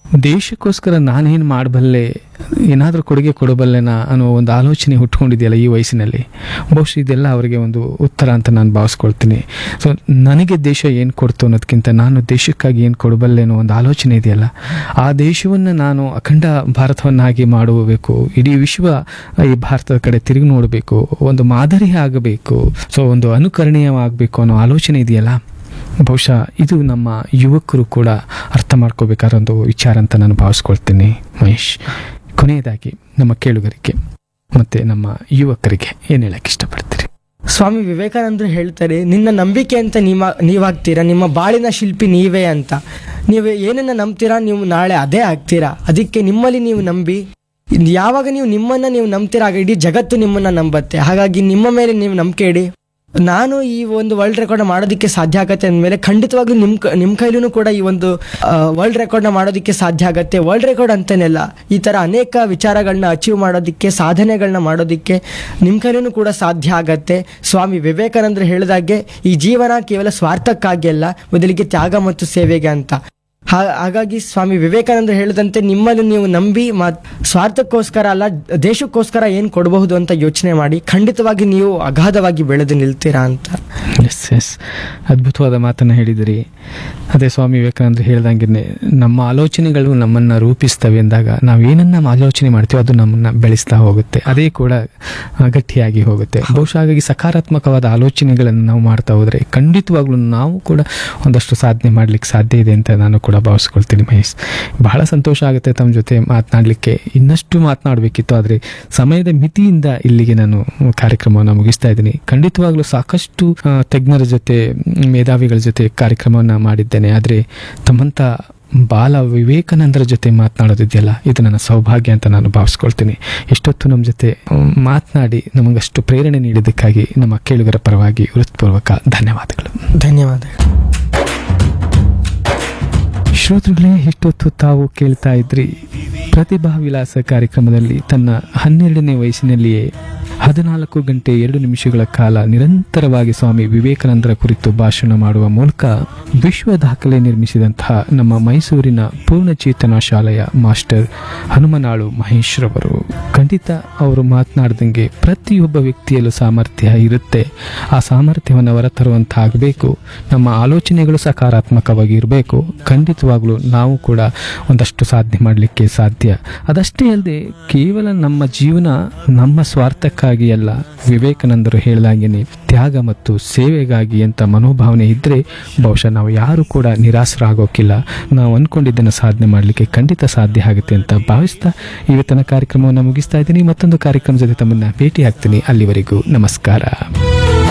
ದೇಶಕ್ಕೋಸ್ಕರ ನಾನೇನು ಮಾಡಬಲ್ಲೆ ಏನಾದರೂ ಕೊಡುಗೆ ಕೊಡಬಲ್ಲೆನಾ ಅನ್ನೋ ಒಂದು ಆಲೋಚನೆ ಹುಟ್ಕೊಂಡಿದೆಯಲ್ಲ ಈ ವಯಸ್ಸಿನಲ್ಲಿ ಬಹುಶಃ ಇದೆಲ್ಲ ಅವರಿಗೆ ಒಂದು ಉತ್ತರ ಅಂತ ನಾನು ಭಾವಿಸ್ಕೊಳ್ತೀನಿ ಸೊ ನನಗೆ ದೇಶ ಏನು ಕೊಡ್ತು ಅನ್ನೋದಕ್ಕಿಂತ ನಾನು ದೇಶಕ್ಕಾಗಿ ಏನು ಕೊಡಬಲ್ಲೆ ಅನ್ನೋ ಒಂದು ಆಲೋಚನೆ ಇದೆಯಲ್ಲ ಆ ದೇಶವನ್ನು ನಾನು ಅಖಂಡ ಭಾರತವನ್ನಾಗಿ ಮಾಡಬೇಕು ಇಡೀ ವಿಶ್ವ ಈ ಭಾರತದ ಕಡೆ ತಿರುಗಿ ನೋಡಬೇಕು ಒಂದು ಮಾದರಿ ಆಗಬೇಕು ಸೊ ಒಂದು ಅನುಕರಣೀಯವಾಗಬೇಕು ಅನ್ನೋ ಆಲೋಚನೆ ಇದೆಯಲ್ಲ ಬಹುಶಃ ಇದು ನಮ್ಮ ಯುವಕರು ಕೂಡ ಅರ್ಥ ಮಾಡ್ಕೋಬೇಕಾದ ಒಂದು ವಿಚಾರ ಅಂತ ನಾನು ಭಾವಿಸ್ಕೊಳ್ತೀನಿ ಮಹೇಶ್ ಕೊನೆಯದಾಗಿ ನಮ್ಮ ಕೇಳುಗರಿಗೆ ಮತ್ತೆ ನಮ್ಮ ಯುವಕರಿಗೆ ಏನು ಹೇಳಕ್ಕೆ ಇಷ್ಟಪಡ್ತೀರಿ ಸ್ವಾಮಿ ವಿವೇಕಾನಂದರು ಹೇಳ್ತಾರೆ ನಿನ್ನ ನಂಬಿಕೆ ಅಂತ ನೀವ ನೀವಾಗ್ತೀರಾ ನಿಮ್ಮ ಬಾಳಿನ ಶಿಲ್ಪಿ ನೀವೇ ಅಂತ ನೀವು ಏನನ್ನ ನಂಬ್ತೀರಾ ನೀವು ನಾಳೆ ಅದೇ ಆಗ್ತೀರಾ ಅದಕ್ಕೆ ನಿಮ್ಮಲ್ಲಿ ನೀವು ನಂಬಿ ಯಾವಾಗ ನೀವು ನಿಮ್ಮನ್ನ ನೀವು ನಂಬ್ತೀರಾ ಆಗ ಇಡೀ ಜಗತ್ತು ನಿಮ್ಮನ್ನ ನಂಬತ್ತೆ ಹಾಗಾಗಿ ನಿಮ್ಮ ಮೇಲೆ ನೀವು ನಂಬಿಕೆ ಇಡಿ ನಾನು ಈ ಒಂದು ವರ್ಲ್ಡ್ ರೆಕಾರ್ಡ್ ಮಾಡೋದಕ್ಕೆ ಸಾಧ್ಯ ಆಗತ್ತೆ ಅಂದಮೇಲೆ ಖಂಡಿತವಾಗ್ಲೂ ನಿಮ್ಮ ಕ- ನಿಮ್ಮ ಕೈಲೂ ಕೂಡ ಈ ಒಂದು ವರ್ಲ್ಡ್ ರೆಕಾರ್ಡ್ನ ಮಾಡೋದಕ್ಕೆ ಸಾಧ್ಯ ಆಗತ್ತೆ ವರ್ಲ್ಡ್ ರೆಕಾರ್ಡ್ ಅಂತೇನೆಲ್ಲ ಈ ಥರ ಅನೇಕ ವಿಚಾರಗಳನ್ನ ಅಚೀವ್ ಮಾಡೋದಕ್ಕೆ ಸಾಧನೆಗಳನ್ನ ಮಾಡೋದಕ್ಕೆ ನಿಮ್ಮ ಕೈಲೂ ಕೂಡ ಸಾಧ್ಯ ಆಗತ್ತೆ ಸ್ವಾಮಿ ವಿವೇಕಾನಂದರು ಹೇಳಿದಾಗೆ ಈ ಜೀವನ ಕೇವಲ ಸ್ವಾರ್ಥಕ್ಕಾಗಿ ಅಲ್ಲ ಮೊದಲಿಗೆ ತ್ಯಾಗ ಮತ್ತು ಸೇವೆಗೆ ಅಂತ ಹಾ- ಹಾಗಾಗಿ ಸ್ವಾಮಿ ವಿವೇಕಾನಂದರು ಹೇಳಿದಂತೆ ನಿಮ್ಮನ್ನು ನೀವು ನಂಬಿ ಮತ್ ಸ್ವಾರ್ಥಕ್ಕೋಸ್ಕರ ಅಲ್ಲ ದೇಶಕ್ಕೋಸ್ಕರ ಏನು ಕೊಡಬಹುದು ಅಂತ ಯೋಚನೆ ಮಾಡಿ ಖಂಡಿತವಾಗಿ ನೀವು ಅಗಾಧವಾಗಿ ಬೆಳೆದು ನಿಲ್ತೀರಾ ಅಂತ ಎಸ್ ಎಸ್ ಅದ್ಭುತವಾದ ಮಾತನ್ನು ಹೇಳಿದಿರಿ ಅದೇ ಸ್ವಾಮಿ ವಿವೇಕಾನಂದರು ಹೇಳ್ದಂಗೆ ನಮ್ಮ ಆಲೋಚನೆಗಳು ನಮ್ಮನ್ನು ರೂಪಿಸ್ತವೆ ಎಂದಾಗ ನಾವು ಏನನ್ನ ಆಲೋಚನೆ ಮಾಡ್ತೀವೋ ಅದು ನಮ್ಮನ್ನು ಬೆಳೆಸ್ತಾ ಹೋಗುತ್ತೆ ಅದೇ ಕೂಡ ಆ, ಗಟ್ಟಿಯಾಗಿ ಹೋಗುತ್ತೆ ಬಹುಶಃ ಹಾಗಾಗಿ ಸಕಾರಾತ್ಮಕವಾದ ಆಲೋಚನೆಗಳನ್ನು ನಾವು ಮಾಡ್ತಾ ಹೋದರೆ ಖಂಡಿತವಾಗ್ಲೂ ನಾವು ಕೂಡ ಒಂದಷ್ಟು ಸಾಧನೆ ಮಾಡಲಿಕ್ಕೆ ಸಾಧ್ಯ ಇದೆ ಅಂತ ನಾನು ಕೂಡ ಭಾವಿಸ್ಕೊಳ್ತೀನಿ ಮಹೇಶ್ ಬಹಳ ಸಂತೋಷ ಆಗುತ್ತೆ ತಮ್ಮ ಜೊತೆ ಮಾತನಾಡಲಿಕ್ಕೆ ಇನ್ನಷ್ಟು ಮಾತನಾಡಬೇಕಿತ್ತು ಆದರೆ ಸಮಯದ ಮಿತಿಯಿಂದ ಇಲ್ಲಿಗೆ ನಾನು ಕಾರ್ಯಕ್ರಮವನ್ನು ಮುಗಿಸ್ತಾ ಇದ್ದೀನಿ ಖಂಡಿತವಾಗ್ಲೂ ಸಾಕಷ್ಟು ಆ, ತಜ್ಞರ ಜೊತೆ ಮ್, ಮೇಧಾವಿಗಳ ಜೊತೆ ಕಾರ್ಯಕ್ರಮವನ್ನು ಮಾಡಿದ್ದೇನೆ ಆದರೆ ತಮ್ಮಂಥ ಬಾಲ ವಿವೇಕಾನಂದರ ಜೊತೆ ಮಾತನಾಡೋದಿದೆಯಲ್ಲ ಇದು ನನ್ನ ಸೌಭಾಗ್ಯ ಅಂತ ನಾನು ಭಾವಿಸ್ಕೊಳ್ತೀನಿ ಇಷ್ಟೊತ್ತು ನಮ್ಮ ಜೊತೆ ಮ್, ಮಾತನಾಡಿ ನಮಗಷ್ಟು ಪ್ರೇರಣೆ ನೀಡಿದ್ದಕ್ಕಾಗಿ ನಮ್ಮ ಕೇಳುಗರ ಪರವಾಗಿ ಹೃತ್ಪೂರ್ವಕ ಧನ್ಯವಾದಗಳು ಧನ್ಯವಾದಗಳು ಶ್ರೋತೃಗಳೇ ಇಷ್ಟೊತ್ತು ತಾವು ಕೇಳ್ತಾ ಇದ್ರಿ ಪ್ರತಿಭಾ ವಿಲಾಸ ಕಾರ್ಯಕ್ರಮದಲ್ಲಿ ತನ್ನ ಹನ್ನೆರಡನೇ ವಯಸ್ಸಿನಲ್ಲಿಯೇ ಹದಿನಾಲ್ಕು ಗಂಟೆ ಎರಡು ನಿಮಿಷಗಳ ಕಾಲ ನಿರಂತರವಾಗಿ ಸ್ವಾಮಿ ವಿವೇಕಾನಂದರ ಕುರಿತು ಭಾಷಣ ಮಾಡುವ ಮೂಲಕ ವಿಶ್ವ ದಾಖಲೆ ನಿರ್ಮಿಸಿದಂತಹ ನಮ್ಮ ಮೈಸೂರಿನ ಪೂರ್ಣಚೇತನ ಶಾಲೆಯ ಮಾಸ್ಟರ್ ಹನುಮನಾಳು ಮಹೇಶ್ ರವರು ಖಂಡಿತ ಅವರು ಮಾತನಾಡ್ದಂಗೆ ಪ್ರತಿಯೊಬ್ಬ ವ್ಯಕ್ತಿಯಲ್ಲೂ ಸಾಮರ್ಥ್ಯ ಇರುತ್ತೆ ಆ ಸಾಮರ್ಥ್ಯವನ್ನು ಹೊರತರುವಂತಾಗಬೇಕು ನಮ್ಮ ಆಲೋಚನೆಗಳು ಸಕಾರಾತ್ಮಕವಾಗಿ ಇರಬೇಕು ಖಂಡಿತವಾಗ್ಲೂ ನಾವು ಕೂಡ ಒಂದಷ್ಟು ಸಾಧನೆ ಮಾಡಲಿಕ್ಕೆ ಸಾಧ್ಯ ಅದಷ್ಟೇ ಅಲ್ಲದೆ ಕೇವಲ ನಮ್ಮ ಜೀವನ ನಮ್ಮ ಸ್ವಾರ್ಥಕ್ಕಾಗಿ ಅಲ್ಲ ವಿವೇಕಾನಂದರು ಹೇಳಿದಾಗೇನೆ ತ್ಯಾಗ ಮತ್ತು ಸೇವೆಗಾಗಿ ಅಂತ ಮನೋಭಾವನೆ ಇದ್ದರೆ ಬಹುಶಃ ನಾವು ಯಾರು ಕೂಡ ನಿರಾಸರಾಗೋಕ್ಕಿಲ್ಲ ನಾವು ಅಂದ್ಕೊಂಡಿದ್ದನ್ನು ಸಾಧನೆ ಮಾಡಲಿಕ್ಕೆ ಖಂಡಿತ ಸಾಧ್ಯ ಆಗುತ್ತೆ ಅಂತ ಭಾವಿಸ್ತಾ ಇವತ್ತಿನ ಕಾರ್ಯಕ್ರಮವನ್ನು ಮುಗಿಸ್ತಾ ಇದ್ದೀನಿ ಮತ್ತೊಂದು ಕಾರ್ಯಕ್ರಮ ಜೊತೆ ತಮ್ಮನ್ನ ಭೇಟಿ ಆಗ್ತೀನಿ ಅಲ್ಲಿವರೆಗೂ ನಮಸ್ಕಾರ